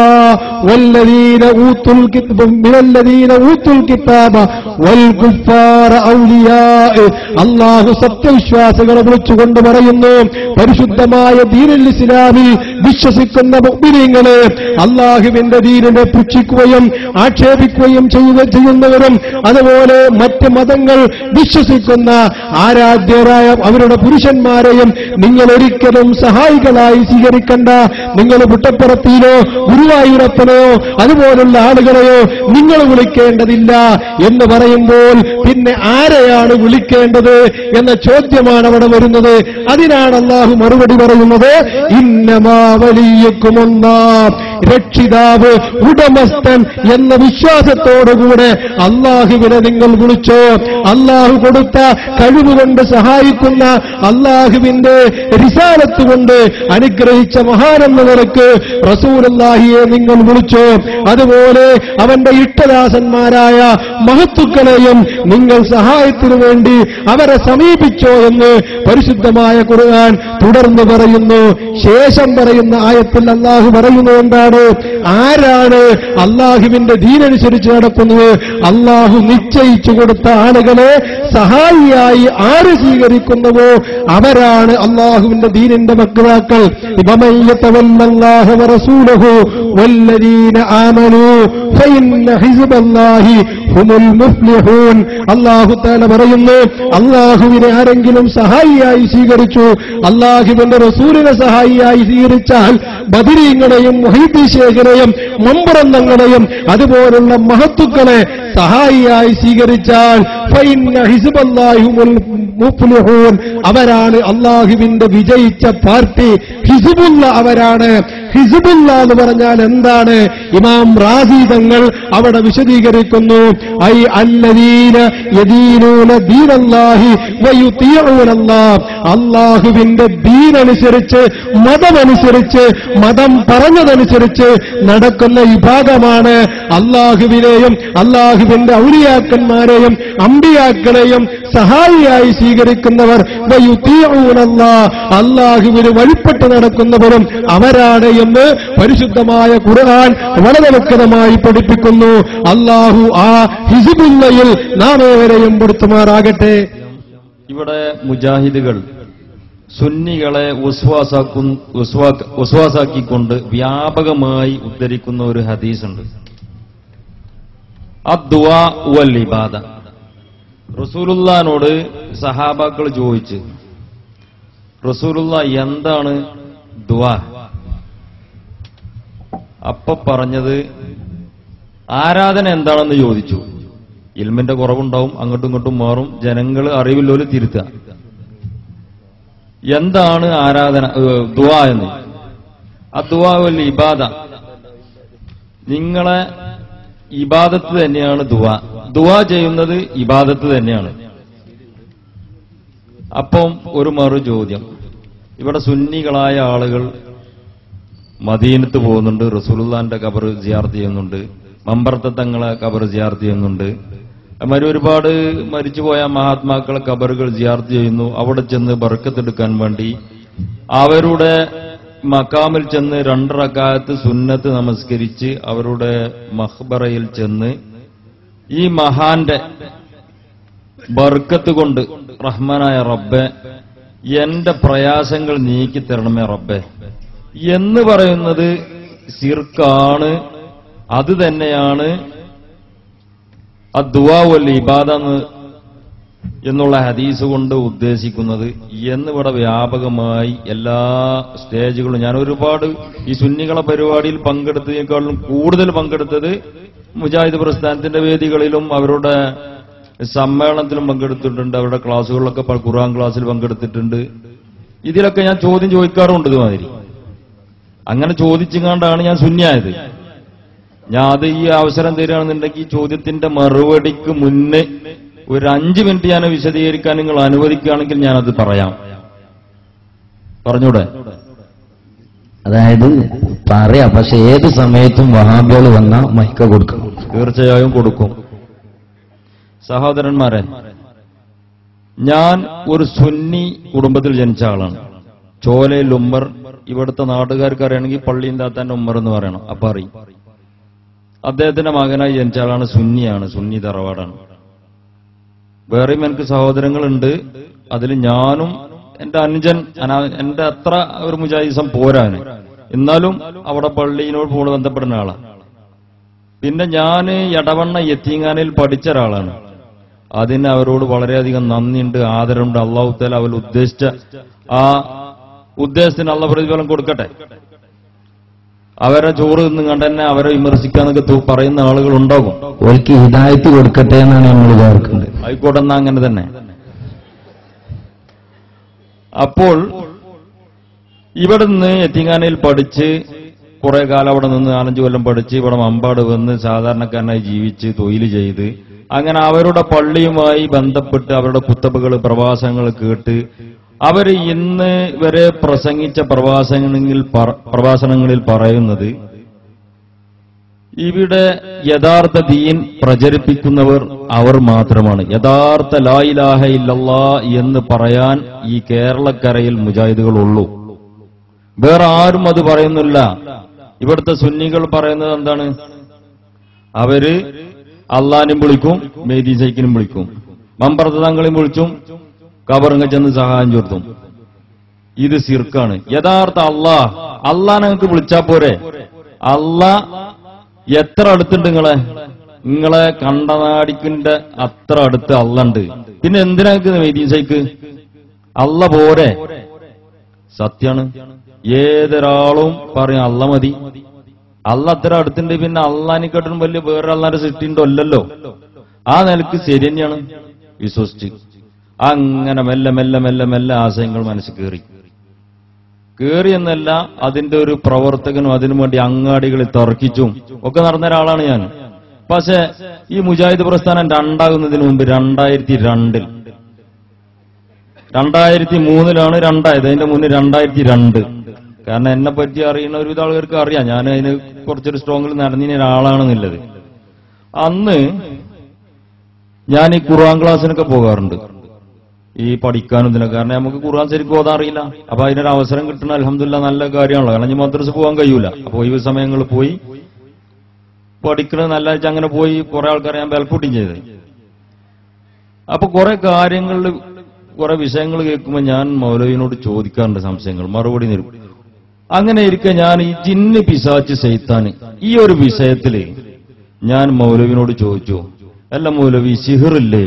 C: വല്ലദീന ഊത്തുൽ കിതാബ മിനല്ലദീന ഊത്തുൽ കിതാബ വൽ കുഫാര ഔലിയാ അള്ളാഹു സത്യവിശ്വാസികളെ വിളിച്ചുകൊണ്ട് പറയുന്നു പരിശുദ്ധമായ ദീനുൽ ഇസ്ലാമിൽ വിശ്വസിക്കുന്ന മുഅ്മിനീങ്ങളെ അള്ളാഹുവിന്റെ ദീനിനെ പുച്ഛിക്കുകയും ആക്ഷേപിക്കുകയും ചെയ്യുക ചെയ്യുന്നവരും അതുപോലെ മറ്റ് മതങ്ങൾ വിശ്വസിക്കുന്ന ആരാധ്യരായ അവരുടെ പുരുഷന്മാരെയും നിങ്ങൾ ഒരിക്കലും സഹായികളായി സ്വീകരിക്കണ്ട നിങ്ങൾ പുട്ടപ്പുറത്തിലോ ഗുരുവായൂരപ്പനെയോ അതുപോലുള്ള ആളുകളെയോ നിങ്ങൾ വിളിക്കേണ്ടതില്ല എന്ന് പറയുമ്പോൾ പിന്നെ ആരെയാണ് വിളിക്കേണ്ടത് എന്ന ചോദ്യമാണ് അവിടെ വരുന്നത് അതിനാണ് അള്ളാഹു മറുപടി പറയുന്നത് ഇന്നമാ വലിയക്കുമൊന്നാം രക്ഷിതാവ് ഉടമസ്ഥൻ എന്ന വിശ്വാസത്തോടുകൂടെ അള്ളാഹുവിനെ നിങ്ങൾ വിളിച്ചോ അള്ളാഹു കൊടുത്ത കഴിവുകൊണ്ട് സഹായിക്കുന്ന അള്ളാഹുവിന്റെ റിസാലത്ത് കൊണ്ട് അനുഗ്രഹിച്ച മഹാനെന്ന നിലക്ക് റസൂലല്ലാഹിയെ നിങ്ങൾ വിളിച്ചോ അതുപോലെ അവന്റെ ഇഷ്ടദാസന്മാരായ മഹത്തുക്കളെയും നിങ്ങൾ സഹായത്തിനു വേണ്ടി അവരെ സമീപിച്ചോ എന്ന് പരിശുദ്ധമായ ഖുർആൻ തുടർന്ന് പറയുന്നു ശേഷം പറയുന്ന ആയത്തിൽ അള്ളാഹു പറയുന്നത് എന്താണ് ആരാണ് അള്ളാഹുവിന്റെ ദീനനുസരിച്ച് നടക്കുന്നത് അള്ളാഹു നിശ്ചയിച്ചു കൊടുത്ത ആളുകളെ സഹായിയായി ആര് സ്വീകരിക്കുന്നുവോ അവരാണ് അള്ളാഹുവിന്റെ ദീനിന്റെ മക്കളാക്കൾ റസൂലഹു വല്ലദീന ആമനു ഫഇന്ന ഹിസ്ബല്ലാഹി ഹുമുൽ മുഫ്ലിഹൂൻ അള്ളാഹു താല പറയുന്നു അള്ളാഹുവിനെ ആരെങ്കിലും സഹായിയായി സ്വീകരിച്ചു അള്ളാഹുവിന്റെ റസൂലിനെ സഹായിയായി സ്വീകരിച്ചാൽ ബദിരീങ്ങളെയും മൊഹീദ്ദീശേഖരെയും മമ്പറന്നങ്ങളെയും അതുപോലുള്ള മഹത്തുക്കളെ സഹായിയായി സ്വീകരിച്ചാൽ ഫൈന്ന ഹിസുബല്ലാഹുമുൽ മുഫ്ലിഹൂൻ അവരാണ് അള്ളാഹുവിന്റെ വിജയിച്ച പാർട്ടി ഹിസുബുല്ല അവരാണ് ഹിസുബുല്ല എന്ന് പറഞ്ഞാൽ എന്താണ് ഇമാം റാസി തങ്ങൾ അവിടെ വിശദീകരിക്കുന്നു ഐ അല്ലദീന യദീനൂന ദീനല്ലാഹി വയുതീഊനല്ലാഹ് അള്ളാഹുവിന്റെ ദീനനുസരിച്ച് മതമനുസരിച്ച് മതം പറഞ്ഞതനുസരിച്ച് നടക്കുന്ന വിഭാഗമാണ് അള്ളാഹുവിനെയും അള്ളാഹുവിന്റെ ഔലിയാക്കന്മാരെയും അമ്പിയാക്കളെയും സഹായിയായി സ്വീകരിക്കുന്നവർ വയുതീഊനല്ലാഹ് അള്ളാഹുവിന് വഴിപ്പെട്ട് നടക്കുന്നവരും അവരാണ് എന്ന് പരിശുദ്ധമായ ഖുർആൻ വളരെ വ്യക്തമായി പഠിപ്പിക്കുന്നു അള്ളാഹു ആ ഹിസുബുല്ലയിൽ നാം ഏവരെയും പെടുത്തുമാറാകട്ടെ
D: ഇവിടെ മുജാഹിദുകൾ സുന്നികളെ ഉസ്വാസാക്കും ഉസ്വാ- ഉസ്വാസാക്കിക്കൊണ്ട് വ്യാപകമായി ഉദ്ധരിക്കുന്ന ഒരു ഹദീസുണ്ട് അദ്വാ വൽ ഇബാദ റസൂലുള്ളാനോട് സഹാബാക്കൾ ചോദിച്ച് റസൂലുള്ള എന്താണ് ദുവാ അപ്പൊ പറഞ്ഞത് ആരാധന എന്താണെന്ന് ചോദിച്ചു ഇൽമിന്റെ കുറവുണ്ടാവും അങ്ങോട്ടും ഇങ്ങോട്ടും മാറും ജനങ്ങൾ അറിവില്ലോല് തിരുത്തുക എന്താണ് ആരാധന ഏഹ്, ദുആ എന്ന് ആ ദുആ വൽ ഇബാദ നിങ്ങളെ ഇബാദത്ത് തന്നെയാണ് ദുആ ദുആ ചെയ്യുന്നത് ഇബാദത്ത് തന്നെയാണ് അപ്പം ഒരു മറു ചോദ്യം ഇവിടെ സുന്നികളായ ആളുകൾ മദീനത്ത് പോകുന്നുണ്ട് റസൂലുള്ളാന്റെ കബർ സിയാർത്ത് ചെയ്യുന്നുണ്ട് മമ്പർത്ത തങ്ങളെ കബർ സിയാർത്ത് ചെയ്യുന്നുണ്ട് മറ്റു ഒരുപാട് മരിച്ചുപോയ മഹാത്മാക്കളെ കബറുകൾ സിയാർത്ത് ചെയ്യുന്നു അവിടെ ചെന്ന് ബർക്കത്തെടുക്കാൻ വേണ്ടി അവരുടെ മക്കാമിൽ ചെന്ന് രണ്ടറക്കാലത്ത് സുന്നത്ത് നമസ്കരിച്ച് അവരുടെ മഹ്ബറയിൽ ചെന്ന് ഈ മഹാന്റെ ബർക്കത്ത് കൊണ്ട് റഹ്മാനായ റബ്ബെ എന്റെ പ്രയാസങ്ങൾ നീക്കി തരണമേ റബ്ബെ എന്ന് പറയുന്നത് സിർക്കാണ് അത് തന്നെയാണ് അദ്വാവൽ ഇബാദ എന്ന് എന്നുള്ള ഹദീസ് കൊണ്ട് ഉദ്ദേശിക്കുന്നത് എന്നിവിടെ വ്യാപകമായി എല്ലാ സ്റ്റേജുകളും ഞാൻ ഒരുപാട് ഈ സുന്നികളെ പരിപാടിയിൽ പങ്കെടുത്തതിനേക്കാളും കൂടുതൽ പങ്കെടുത്തത് മുജാഹിദ് പ്രസ്ഥാനത്തിന്റെ വേദികളിലും അവരുടെ സമ്മേളനത്തിലും പങ്കെടുത്തിട്ടുണ്ട് അവരുടെ ക്ലാസ്സുകളിലൊക്കെ പ- ഖുർആൻ ക്ലാസ്സിൽ പങ്കെടുത്തിട്ടുണ്ട് ഇതിലൊക്കെ ഞാൻ ചോദ്യം ചോദിക്കാറുണ്ട് ഇതുമാതിരി അങ്ങനെ ചോദിച്ചുകൊണ്ടാണ് ഞാൻ ശൂന്യായത് ഞാൻ അത് ഈ അവസരം തരികയാണെന്നുണ്ടെങ്കിൽ ഈ ചോദ്യത്തിന്റെ മറുപടിക്ക് മുന്നേ ഒരു അഞ്ച് മിനിറ്റ് ഞാൻ വിശദീകരിക്കാൻ നിങ്ങൾ അനുവദിക്കുകയാണെങ്കിൽ ഞാനത് പറയാം പറഞ്ഞൂടെ
E: അതായത് പറയാം പക്ഷെ ഏത് സമയത്തും വഹാബികൾ വന്ന മൈക്ക കൊടുക്കണം
D: തീർച്ചയായും കൊടുക്കും സഹോദരന്മാരെ ഞാൻ ഒരു സുന്നി കുടുംബത്തിൽ ജനിച്ച ആളാണ് ചോലയിൽ ഉമ്മർ ഇവിടുത്തെ നാട്ടുകാർക്ക് അറിയണമെങ്കിൽ പള്ളിയും താത്താന്റെ ഉമ്മർ എന്ന് പറയണം അപ്പൊ അറിയും അദ്ദേഹത്തിന്റെ മകനായി ജനിച്ച ആളാണ് സുന്നിയാണ് സുന്നി തറവാടാണ് വേറെയും എനിക്ക് സഹോദരങ്ങളുണ്ട് അതിൽ ഞാനും എന്റെ അനുജൻ അനാ- എന്റെ അത്ര ഒരു മുജാഹിസം പോരാന് എന്നാലും അവിടെ പള്ളിയിനോട് കൂടുതൽ ബന്ധപ്പെടുന്ന ആളാണ് പിന്നെ ഞാൻ എടവണ്ണ യത്തീങ്ങാനയിൽ പഠിച്ച ഒരാളാണ് അതിന് അവരോട് വളരെയധികം നന്ദിയുണ്ട് ആദരവുണ്ട് അള്ളാഹു തല അവർ ഉദ്ദേശിച്ച ആ ഉദ്ദേശത്തിന് അള്ള പ്രതിഫലം കൊടുക്കട്ടെ അവരെ ചോറ് നിന്നും കണ്ട് തന്നെ അവരെ വിമർശിക്കാന്നൊക്കെ തു- പറയുന്ന ആളുകൾ ഉണ്ടാകും
E: ഓൽക്ക് ഹിദായത്ത് കൊടുക്കട്ടെ എന്നാണ് നമ്മൾ വിചാരിക്കുന്നത്
D: ആയിക്കോട്ടെ എന്നാ അങ്ങനെ തന്നെ അപ്പോൾ ഇവിടുന്ന് എത്തിങ്ങാനയിൽ പഠിച്ച് കുറെ കാലം അവിടെ നിന്ന് നാലഞ്ചു കൊല്ലം പഠിച്ച് ഇവിടെ മമ്പാട് വന്ന് സാധാരണക്കാരനായി ജീവിച്ച് തൊഴിൽ ചെയ്ത് അങ്ങനെ അവരുടെ പള്ളിയുമായി ബന്ധപ്പെട്ട് അവരുടെ കുത്തബുകൾ പ്രഭാഷണങ്ങൾ കേട്ട് അവർ ഇന്ന് വരെ പ്രസംഗിച്ച പ്രഭാഷണങ്ങളിൽ പറ- പ്രഭാഷണങ്ങളിൽ പറയുന്നത് ഇവിടെ യഥാർത്ഥ ദീൻ പ്രചരിപ്പിക്കുന്നവർ അവർ മാത്രമാണ് യഥാർത്ഥ ലായിലാഹ ഇല്ലല്ലാ എന്ന് പറയാൻ ഈ കേരളക്കരയിൽ മുജാഹിദുകൾ ഉള്ളൂ വേറെ ആരും അത് പറയുന്നില്ല ഇവിടുത്തെ സുന്നികൾ പറയുന്നത് എന്താണ് അവര് അള്ളാനും വിളിക്കും മേദി സൈക്കിനും വിളിക്കും മമ്പർത്തങ്ങളെയും വിളിച്ചും കബറിങ്ങ ചെന്ന് സഹായം ചോർത്തും ഇത് സിർക്കാണ് യഥാർത്ഥ അള്ളാ അള്ളാ ഞങ്ങൾക്ക് വിളിച്ചാ പോരെ അള്ളാ എത്ര അടുത്തുണ്ട് നിങ്ങളെ നിങ്ങളെ കണ്ടനാടിക്കിന്റെ അത്ര അടുത്ത് അള്ളുണ്ട് പിന്നെ എന്തിനാ മെയ്തീൻ സൈക്ക് അള്ള പോരെ സത്യാണ് ഏതൊരാളും പറയും അള്ള മതി അള്ള അത്ര അടുത്തുണ്ട് പിന്നെ അള്ളാനിക്കാട്ടും വലിയ വേറെ അള്ളാന്റെ സൃഷ്ടിണ്ടോ അല്ലല്ലോ ആ നിലക്ക് ശരി തന്നെയാണ് വിശ്വസിച്ച് അങ്ങനെ മെല്ലെ മെല്ലെ മെല്ലെ മെല്ലെ ആശയങ്ങൾ മനസ്സിൽ കയറി കയറി എന്നല്ല അതിന്റെ ഒരു പ്രവർത്തകനും അതിനു വേണ്ടി അങ്ങാടികളിൽ തർക്കിച്ചും ഒക്കെ നടന്ന ഒരാളാണ് ഞാൻ പക്ഷെ ഈ മുജാഹിദ് പ്രസ്ഥാനം രണ്ടാകുന്നതിന് മുമ്പ് രണ്ടായിരത്തി രണ്ടിൽ രണ്ടായിരത്തി മൂന്നിലാണ് രണ്ടായത് അതിന്റെ മുന്നേ രണ്ടായിരത്തി രണ്ട് കാരണം എന്നെ പറ്റി അറിയുന്ന ഒരുവിധ ആളുകൾക്ക് അറിയാം ഞാൻ അതിന് കുറച്ചൊരു സ്ട്രോങ്ങിൽ നടന്നിന് ഒരാളാണെന്നുള്ളത് അന്ന് ഞാൻ ഈ ഖുർആൻ ക്ലാസ്സിനൊക്കെ പോകാറുണ്ട് ഈ പഠിക്കാനും ഇതിനൊക്കെ കാരണം നമുക്ക് ഖുർആൻ ശരിക്കും ഓതാൻ അറിയില്ല അപ്പൊ അതിനൊരു അവസരം കിട്ടണ അലഹമില്ല നല്ല കാര്യമാണല്ലോ കാരണം ഈ മദ്രസ പോകാൻ കഴിയൂല അപ്പൊ ഒഴിവ് സമയങ്ങളിൽ പോയി പഠിക്കണത് നല്ല വെച്ചാൽ അങ്ങനെ പോയി കുറെ ആൾക്കാരെ ഞാൻ ബലക്കൂട്ടിയും ചെയ്ത് അപ്പൊ കുറെ കാര്യങ്ങളിൽ കുറെ വിഷയങ്ങൾ കേൾക്കുമ്പോൾ ഞാൻ മൗലവിനോട് ചോദിക്കാറുണ്ട് സംശയങ്ങൾ മറുപടി തരും അങ്ങനെ ഇരിക്കെ ഞാൻ ഈ ജിന്ന് പിശാച്ച് സൈത്താന് ഈ ഒരു വിഷയത്തില് ഞാൻ മൗലവിനോട് ചോദിച്ചു അല്ല മൗലവി സിഹിറില്ലേ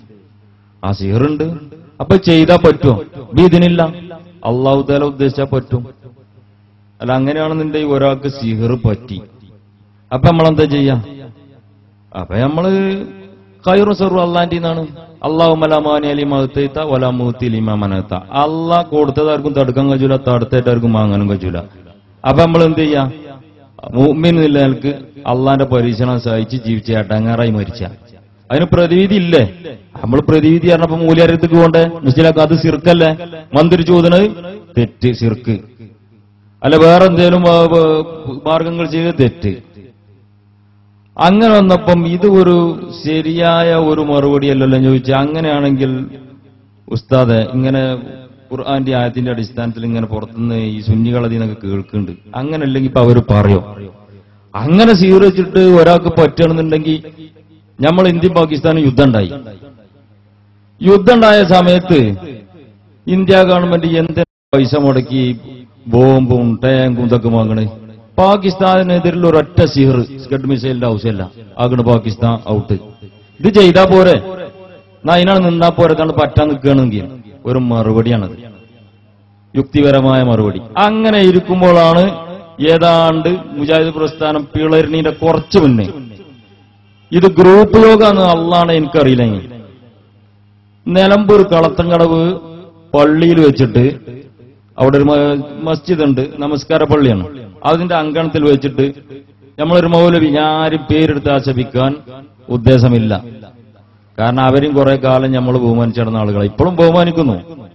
D: ആ സിഹിറുണ്ട് അപ്പൊ ചെയ്താ പറ്റുമോ ഇതിനില്ല അള്ളാഹു താല ഉദ്ദേശിച്ചാൽ പറ്റും അല്ല അങ്ങനെയാണെന്നുണ്ടെങ്കിൽ ഒരാൾക്ക് സിഹിർ പറ്റി അപ്പൊ നമ്മളെന്താ ചെയ്യാ അപ്പൊ നമ്മള് ഖൈറു സർവ്വ അള്ളാന്റെ നിന്നാണ് അള്ളാഹു മലാമാനി അലി മഹത്തൈത്ത വലാ മൂത്തി ലിമാ മനത്ത അള്ളാഹ് കൊടുത്തതാർക്കും തടുക്കാൻ കഴിയൂല തടുത്തേറ്റാർക്കും വാങ്ങാനും കഴിയൂല അപ്പൊ നമ്മൾ എന്ത് ചെയ്യാ മൂമിൻ നിലനിൽക്ക് അള്ളാന്റെ പരീക്ഷണം സഹിച്ച് ജീവിച്ച അടങ്ങാറായി മരിച്ച അതിന് പ്രതിവിധി ഇല്ലേ നമ്മൾ പ്രതിവിധി പറഞ്ഞപ്പോ മൂല്യാരത്തേക്ക് പോണ്ടേ മനസ്സിലാക്കുക അത് സിർക്കല്ലേ മന്ത്രി ചോദന തെറ്റ് സിർക്ക് അല്ല വേറെ എന്തേലും ആ, ആ, മാർഗങ്ങൾ ചെയ്ത് തെറ്റ് അങ്ങനെ വന്നപ്പം ഇത് ഒരു ശരിയായ ഒരു മറുപടി അല്ലല്ലോ ചോദിച്ചാൽ അങ്ങനെയാണെങ്കിൽ ഉസ്താദ് ഇങ്ങനെ ഖുർആന്റെ ആയത്തിന്റെ അടിസ്ഥാനത്തിൽ ഇങ്ങനെ പുറത്തുനിന്ന് ഈ സുന്നികളതിനൊക്കെ കേൾക്കുന്നുണ്ട് അങ്ങനെ അല്ലെങ്കിൽ ഇപ്പൊ അവര് പറയോ അങ്ങനെ സ്വീകരിച്ചിട്ട് ഒരാൾക്ക് പറ്റണമെന്നുണ്ടെങ്കിൽ നമ്മൾ ഇന്ത്യയും പാകിസ്ഥാനും യുദ്ധം ഉണ്ടായി യുദ്ധം ഉണ്ടായ സമയത്ത് ഇന്ത്യ ഗവൺമെന്റ് എന്തിനാ പൈസ മുടക്കി ബോംബും ടാങ്കും ഇതൊക്കെ വാങ്ങണേ പാകിസ്ഥാനെതിരുള്ള ഒരൊറ്റ സിഹർ സ്കഡ് മിസൈലിന്റെ ആവശ്യമല്ല ആകണ് പാകിസ്ഥാൻ ഔട്ട് ഇത് ചെയ്താ പോരെ എന്നാ അതിനാണ് നിന്നാ പോരെ കാരണം പറ്റാൻ നിൽക്കുകയാണെങ്കിൽ ഒരു മറുപടിയാണത് യുക്തിപരമായ മറുപടി അങ്ങനെ ഇരിക്കുമ്പോഴാണ് ഏതാണ്ട് മുജാഹിദ് പ്രസ്ഥാനം പിളരിനീന്റെ കുറച്ച് മുന്നേ ഇത് ഗ്രൂപ്പ് യോഗാന്ന് അള്ളാണ് എനിക്കറിയില്ലെങ്കിൽ നിലമ്പൂർ കളത്തങ്കടവ് പള്ളിയിൽ വെച്ചിട്ട് അവിടെ ഒരു മ- മസ്ജിദ് ഉണ്ട് നമസ്കാര പള്ളിയാണ് അതിന്റെ അങ്കണത്തിൽ വെച്ചിട്ട് നമ്മളൊരു മൗലവി ഞാൻ ആരും പേരെടുത്ത് ആശപിക്കാൻ ഉദ്ദേശമില്ല കാരണം അവരും കുറെ കാലം നമ്മൾ ബഹുമാനിച്ചിടുന്ന ആളുകളെ ഇപ്പോഴും ബഹുമാനിക്കുന്നു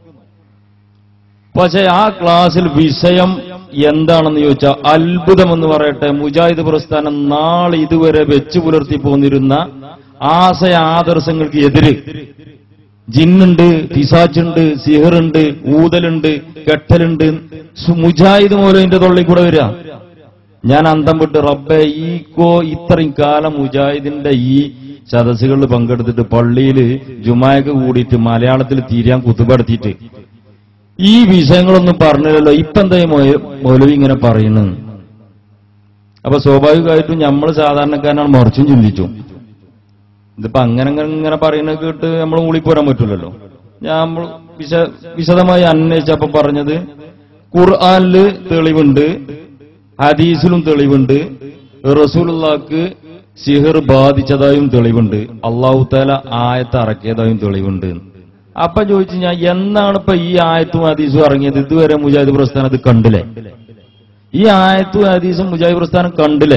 D: പക്ഷെ ആ ക്ലാസ്സിൽ വിഷയം എന്താണെന്ന് ചോദിച്ചാൽ അത്ഭുതം എന്ന് പറയട്ടെ മുജാഹിദ് പ്രസ്ഥാനം നാളെ ഇതുവരെ വെച്ചു പുലർത്തി പോന്നിരുന്ന ആശയ ആദർശങ്ങൾക്ക് എതിര് ജിന്നുണ്ട് പിസാച്ചുണ്ട് സിഹറുണ്ട് ഊതലുണ്ട് കെട്ടലുണ്ട് സു- മുജാഹിദ് മൂലം എന്റെ തൊള്ളിൽ കൂടെ വരിക ഞാൻ അന്തം വിട്ട് റബ്ബെ ഈ കോ ഇത്രയും കാലം മുജാഹിദിന്റെ ഈ സദസ്സുകളിൽ പങ്കെടുത്തിട്ട് പള്ളിയിൽ ജുമായക്ക് കൂടിയിട്ട് മലയാളത്തിൽ തീരാൻ കുത്തുപെടുത്തിയിട്ട് ഈ വിഷയങ്ങളൊന്നും പറഞ്ഞില്ലല്ലോ ഇപ്പൊ എന്താ ഈ മൊയ- മൗലവി ഇങ്ങനെ പറയുന്നത് അപ്പൊ സ്വാഭാവികമായിട്ടും നമ്മൾ സാധാരണക്കാരനാണ് മറിച്ചും ചിന്തിച്ചു ഇതിപ്പോ അങ്ങനെ അങ്ങനെ ഇങ്ങനെ പറയുന്നത് കേട്ട് നമ്മൾ മൂളിപ്പോരാൻ പറ്റില്ലല്ലോ ഞാൻ നമ്മൾ വിശ വിശദമായി അന്വേഷിച്ചപ്പോ പറഞ്ഞത് ഖുർആനില് തെളിവുണ്ട് ഹദീസിലും തെളിവുണ്ട് റസൂലുള്ളാക്ക് സിഹർ ബാധിച്ചതായും തെളിവുണ്ട് അള്ളാഹു താല ആയത്ത് ഇറക്കിയതായും തെളിവുണ്ട് അപ്പൊ ചോദിച്ചു ഞാൻ എന്നാണ് ഇപ്പൊ ഈ ആയത്തും ഹദീസും ഇറങ്ങിയത് ഇതുവരെ മുജാഹിദ് പ്രസ്ഥാനം ഇത് കണ്ടില്ലേ ഈ ആയത്തും ഹദീസും മുജാഹിദ് പ്രസ്ഥാനം കണ്ടില്ലേ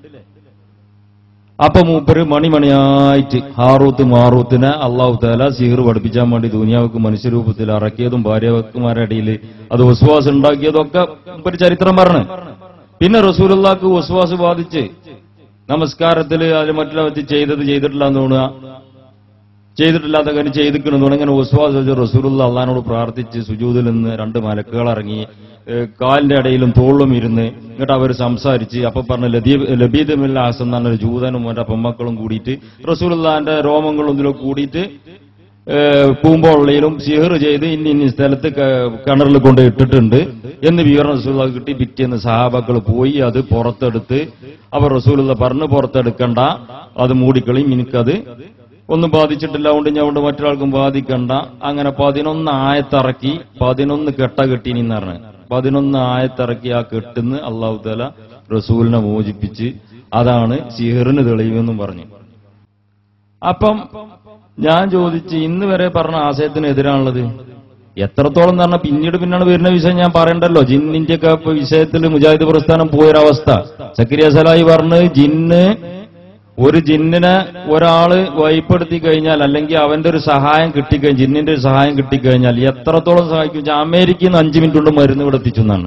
D: അപ്പൊ മൂപ്പര് മണിമണിയായിട്ട് ഹാറൂത്ത് മാറൂത്തിനെ അള്ളാഹു താല സിഹർ പഠിപ്പിച്ചാൻ വേണ്ടി ദുനിയാവുക്ക് മനുഷ്യരൂപത്തിൽ ഇറക്കിയതും ഭാര്യവക്കുമാരുടെ ഇടയിൽ അത് വിശ്വാസം ഉണ്ടാക്കിയതൊക്കെ മൂപ്പര് ചരിത്രം പറഞ്ഞു പിന്നെ റസൂലുള്ളാക്ക് വിശ്വാസ് ബാധിച്ച് നമസ്കാരത്തിൽ അതിൽ മറ്റുള്ള വെച്ച് ചെയ്തത് ചെയ്തിട്ടില്ല എന്ന് തോന്നുക ചെയ്തിട്ടില്ലാത്ത കാര്യം ചെയ്തിക്കണം തോന്നുന്നു ഇങ്ങനെ വിശ്വാസം വെച്ച് റസൂലുള്ള അള്ളഹാനോട് പ്രാർത്ഥിച്ച് സുജൂതിൽ നിന്ന് രണ്ട് മലക്കുകൾ ഇറങ്ങി ഏഹ് കാലിന്റെ ഇടയിലും തോളിലും ഇരുന്ന് എന്നിട്ട് അവർ സംസാരിച്ച് അപ്പൊ പറഞ്ഞ ലബീബ് ലബീദ് മില്ലാസ് എന്നാണ് ഒരു ജൂതനും അവന്റെ പെമ്മക്കളും കൂടിയിട്ട് റസൂലുള്ളാന്റെ രോമങ്ങളും ഇതിലൊക്കെ കൂടിയിട്ട് ഏഹ് പൂമ്പോളയിലും സിഹർ ചെയ്ത് ഇന്ന ഇന്ന സ്ഥലത്ത് ക- കിണറിൽ കൊണ്ട് ഇട്ടിട്ടുണ്ട് എന്ന് വിവരണം റസൂലുള്ള കിട്ടി പിറ്റേന്ന് സഹാബാക്കൾ പോയി അത് പുറത്തെടുത്ത് അവർ റസൂലുള്ള പറഞ്ഞു പുറത്തെടുക്കണ്ട അത് മൂടിക്കളയും എനിക്കത് ഒന്നും ബാധിച്ചിട്ടില്ല അതുകൊണ്ട് ഞാൻ കൊണ്ട് മറ്റൊരാൾക്കും ബാധിക്കണ്ട അങ്ങനെ പതിനൊന്ന് ആയത്തിറക്കി പതിനൊന്ന് കെട്ട കെട്ടീനിന്ന് പറഞ്ഞു പതിനൊന്ന് ആയത്തിറക്കി ആ കെട്ടുന്ന് അള്ളാഹു താല റസൂലിനെ മോചിപ്പിച്ച് അതാണ് സിഹറിന് തെളിവെന്നും പറഞ്ഞു അപ്പം ഞാൻ ചോദിച്ച് ഇന്ന് വരെ പറഞ്ഞ ആശയത്തിന് എതിരാണുള്ളത് എത്രത്തോളം എന്ന് പറഞ്ഞാൽ പിന്നീട് പിന്നാണ് വരുന്ന വിഷയം ഞാൻ പറയണ്ടല്ലോ ജിന്നിന്റെ ഒക്കെ വിഷയത്തിൽ മുജാഹിദ് പ്രസ്ഥാനം പോയൊരവസ്ഥ ചക്രിയ സലായി പറഞ്ഞ് ജിന്ന് ഒരു ജിന്നിനെ ഒരാള് വൈപ്പെടുത്തി കഴിഞ്ഞാൽ അല്ലെങ്കിൽ അവന്റെ ഒരു സഹായം കിട്ടിക്കഴിഞ്ഞാൽ ജിന്നിന്റെ ഒരു സഹായം കിട്ടിക്കഴിഞ്ഞാൽ എത്രത്തോളം സഹായിക്കും വെച്ചാൽ അമേരിക്കയിൽ നിന്ന് അഞ്ചു മിനിറ്റ് കൊണ്ട് മരുന്ന് ഇവിടെ എത്തിച്ചു എന്നാണ്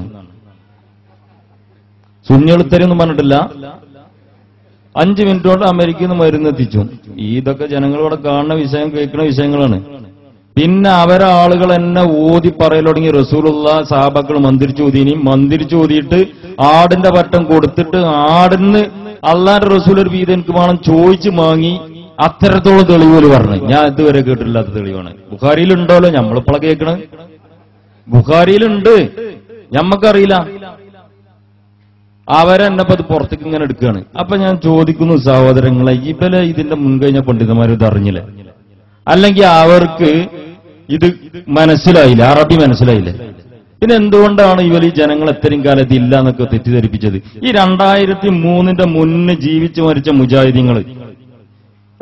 D: സുഞ്ഞെളുത്തരെയൊന്നും പറഞ്ഞിട്ടില്ല അഞ്ചു മിനിറ്റ് കൊണ്ട് അമേരിക്കയിൽ നിന്ന് മരുന്ന് എത്തിച്ചു ഈ ഇതൊക്കെ ജനങ്ങളിവിടെ കാണുന്ന വിഷയം കേൾക്കുന്ന വിഷയങ്ങളാണ് പിന്നെ അവരെ ആളുകൾ എന്നെ ഓതി പറയൽ തുടങ്ങി റസൂലുള്ള സാബക്കൾ മന്ദിരിച്ചു ഓതിനി മന്ദിരിച്ചു ഓതിയിട്ട് ആടിന്റെ പറ്റം കൊടുത്തിട്ട് ആടിന് അള്ളാന്റെ റസൂൽ ഒരു വീതം എനിക്ക് വേണം ചോദിച്ചു വാങ്ങി അത്തരത്തോളം തെളിവുകൾ പറഞ്ഞു ഞാൻ ഇതുവരെ കേട്ടിട്ടില്ലാത്ത തെളിവാണ് ബുഖാരിയിലുണ്ടല്ലോ നമ്മളിപ്പോഴെ കേൾക്കണത് ബുഖാരിയിലുണ്ട് ഞമ്മക്കറിയില്ല അവരെന്നപ്പോ അത് പുറത്തേക്ക് ഇങ്ങനെ എടുക്കുകയാണ് അപ്പൊ ഞാൻ ചോദിക്കുന്നു സഹോദരങ്ങളെ ഇവലെ ഇതിന്റെ മുൻകഴിഞ്ഞ പണ്ഡിതന്മാർ ഇത് അറിഞ്ഞില്ലേ അല്ലെങ്കിൽ അവർക്ക് ഇത് മനസ്സിലായില്ല അറബി മനസ്സിലായില്ലേ പിന്നെ എന്തുകൊണ്ടാണ് ഇവർ ഈ ജനങ്ങൾ എത്രയും കാലം ഇതില്ല എന്നൊക്കെ തെറ്റിദ്ധരിപ്പിച്ചത് ഈ രണ്ടായിരത്തി മൂന്നിന്റെ മുന്നേ ജീവിച്ചു മരിച്ച മുജാഹിദീങ്ങൾ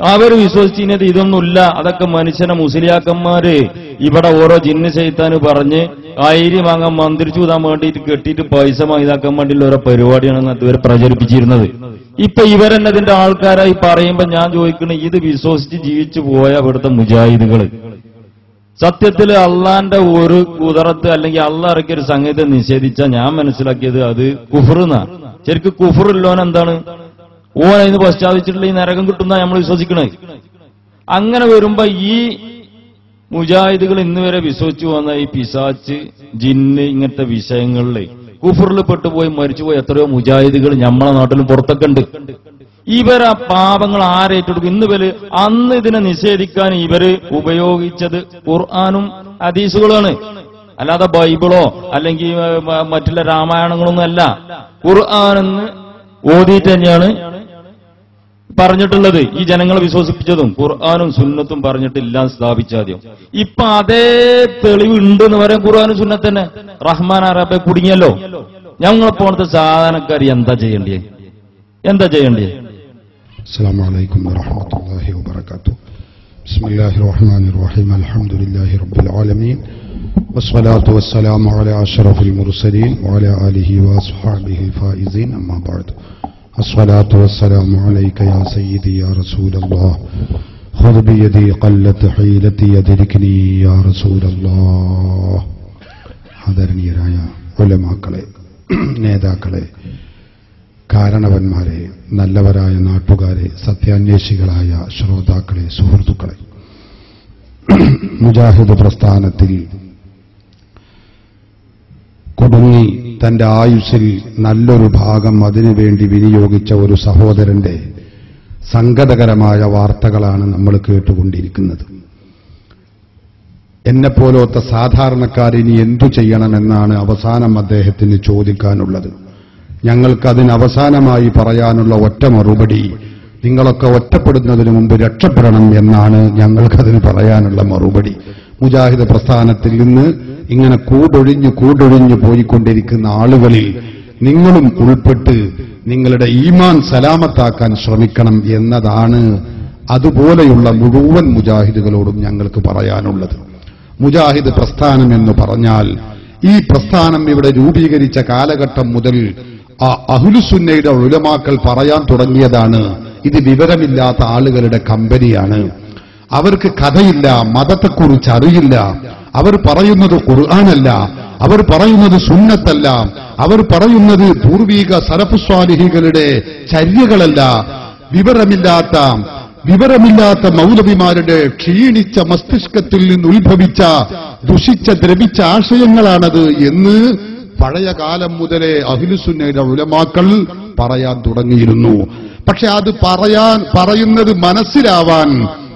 D: അവര് വിശ്വസിച്ചിരുന്നത് ഇതൊന്നുമില്ല അതൊക്കെ മനുഷ്യനെ മുസ്ലിയാക്കന്മാര് ഇവിടെ ഓരോ ജിന്ന് ചെയ്ത്താന് പറഞ്ഞ് അയിരി വാങ്ങാൻ മന്ത്രിച്ചു കൂതാൻ വേണ്ടിയിട്ട് കെട്ടിയിട്ട് പൈസ വാങ്ങിതാക്കാൻ വേണ്ടിയുള്ള ഓരോ പരിപാടിയാണെന്ന് ഇവർ പ്രചരിപ്പിച്ചിരുന്നത് ഇപ്പൊ ഇവരെന്നതിന്റെ ആൾക്കാരായി പറയുമ്പോ ഞാൻ ചോദിക്കണേ ഇത് വിശ്വസിച്ച് ജീവിച്ചു പോയ ഇവിടുത്തെ മുജാഹിദുകള് സത്യത്തിൽ അള്ളാന്റെ ഒരു കുതിരത്ത് അല്ലെങ്കിൽ അള്ള ഇറക്കിയ ഒരു സംഗീതം നിഷേധിച്ച ഞാൻ മനസ്സിലാക്കിയത് അത് കുഫറുന്ന ശരിക്കും കുഫറില്ലോൻ എന്താണ് ഓൻ അതിന് പശ്ചാത്തലിച്ചിട്ടുള്ള ഈ നരകം കിട്ടുന്ന നമ്മൾ വിശ്വസിക്കണേ അങ്ങനെ വരുമ്പോ ഈ മുജാഹിദുകൾ ഇന്ന് വരെ വിശ്വസിച്ചു വന്ന ഈ പിശാച്ച് ജിന്ന് ഇങ്ങനത്തെ വിഷയങ്ങളിൽ കുഫറിൽ പെട്ടുപോയി മരിച്ചുപോയി എത്രയോ മുജാഹിദുകൾ നമ്മളെ നാട്ടിലും പുറത്തൊക്കെ ഉണ്ട് ഇവർ ആ പാപങ്ങൾ ആരേറ്റെടുക്കും ഇന്ന് ഇവര് അന്ന് ഇതിനെ നിഷേധിക്കാൻ ഇവര് ഉപയോഗിച്ചത് ഖുർആാനും ഹദീസുകളാണ് അല്ലാതെ ബൈബിളോ അല്ലെങ്കിൽ ഏ, മ- മറ്റുള്ള രാമായണങ്ങളൊന്നും അല്ല ഖുർആാനെന്ന് ഓതിയിട്ട് തന്നെയാണ് പറഞ്ഞിട്ടുള്ളത് ഈ ജനങ്ങളെ വിശ്വസിപ്പിച്ചതും ഖുർആാനും സുന്നത്തും പറഞ്ഞിട്ടില്ല സ്ഥാപിച്ചാദ്യം ഇപ്പൊ അതേ തെളിവ് ഉണ്ട് എന്ന് പറയാൻ ഖുർആാനും സുന്നത്ത് തന്നെ റഹ്മാൻ അറബെ കുടുങ്ങിയല്ലോ ഞങ്ങളെ പോണത്തെ സാധാരണക്കാർ എന്താ ചെയ്യണ്ടേ എന്താ ചെയ്യണ്ടേ
F: السلام عليكم ورحمة الله وبركاته بسم الله الرحمن الرحيم الحمد لله رب العالمين والصلاة والسلام على أشرف المرسلين وعلى آله وأصحابه الفائزين أما بعد الصلاة والسلام عليك يا سيدي يا رسول الله خذ بيدي قلت حيلتي يدركني يا رسول الله ആദരണീയരായ ഉലമാക്കളെ നേതാക്കളെ കാരണവന്മാരെ നല്ലവരായ നാട്ടുകാരെ സത്യാന്വേഷികളായ ശ്രോതാക്കളെ സുഹൃത്തുക്കളെ മുജാഹിദ് പ്രസ്ഥാനത്തിൽ കുടുങ്ങി തന്റെ ആയുസ്സിൽ നല്ലൊരു ഭാഗം അതിനുവേണ്ടി വിനിയോഗിച്ച ഒരു സഹോദരന്റെ സങ്കടകരമായ വാർത്തകളാണ് നമ്മൾ കേട്ടുകൊണ്ടിരിക്കുന്നത് എന്നെപ്പോലത്തെ സാധാരണക്കാരിനി എന്തു ചെയ്യണമെന്നാണ് അവസാനം അദ്ദേഹത്തിന് ചോദിക്കാനുള്ളത് ഞങ്ങൾക്കതിന് അവസാനമായി പറയാനുള്ള ഒറ്റ മറുപടി നിങ്ങളൊക്കെ ഒറ്റപ്പെടുന്നതിന് മുമ്പ് രക്ഷപ്പെടണം എന്നാണ് ഞങ്ങൾക്കതിന് പറയാനുള്ള മറുപടി മുജാഹിദ് പ്രസ്ഥാനത്തിൽ നിന്ന് ഇങ്ങനെ കൂടൊഴിഞ്ഞു കൂടൊഴിഞ്ഞു പോയിക്കൊണ്ടിരിക്കുന്ന ആളുകളിൽ നിങ്ങളും ഉൾപ്പെട്ട് നിങ്ങളുടെ ഈമാൻ സലാമത്താക്കാൻ ശ്രമിക്കണം എന്നതാണ് അതുപോലെയുള്ള മുഴുവൻ മുജാഹിദുകളോടും ഞങ്ങൾക്ക് പറയാനുള്ളത് മുജാഹിദ് പ്രസ്ഥാനം എന്ന് പറഞ്ഞാൽ ഈ പ്രസ്ഥാനം ഇവിടെ രൂപീകരിച്ച കാലഘട്ടം മുതൽ ആ അഹുലുസുന്നയുടെ ഉലമാക്കൾ പറയാൻ തുടങ്ങിയതാണ് ഇത് വിവരമില്ലാത്ത ആളുകളുടെ കമ്പനിയാണ് അവർക്ക് കഥയില്ല മതത്തെക്കുറിച്ച് അറിയില്ല അവർ പറയുന്നത് ഖുർആാനല്ല അവർ പറയുന്നത് സുന്നത്തല്ല അവർ പറയുന്നത് പൂർവീക സരഫുസ്വാലിഹികളുടെ ചര്യകളല്ല വിവരമില്ലാത്ത വിവരമില്ലാത്ത മൗലവിമാരുടെ ക്ഷീണിച്ച മസ്തിഷ്കത്തിൽ നിന്ന് ഉത്ഭവിച്ച ദുഷിച്ച ദ്രവിച്ച ആശയങ്ങളാണത് എന്ന് പഴയ കാലം മുതലേ അഖിലുസുന്നയുടെ ഉലമാക്കൾ പറയാൻ തുടങ്ങിയിരുന്നു പക്ഷെ അത് പറയാൻ പറയുന്നത് മനസ്സിലാവാൻ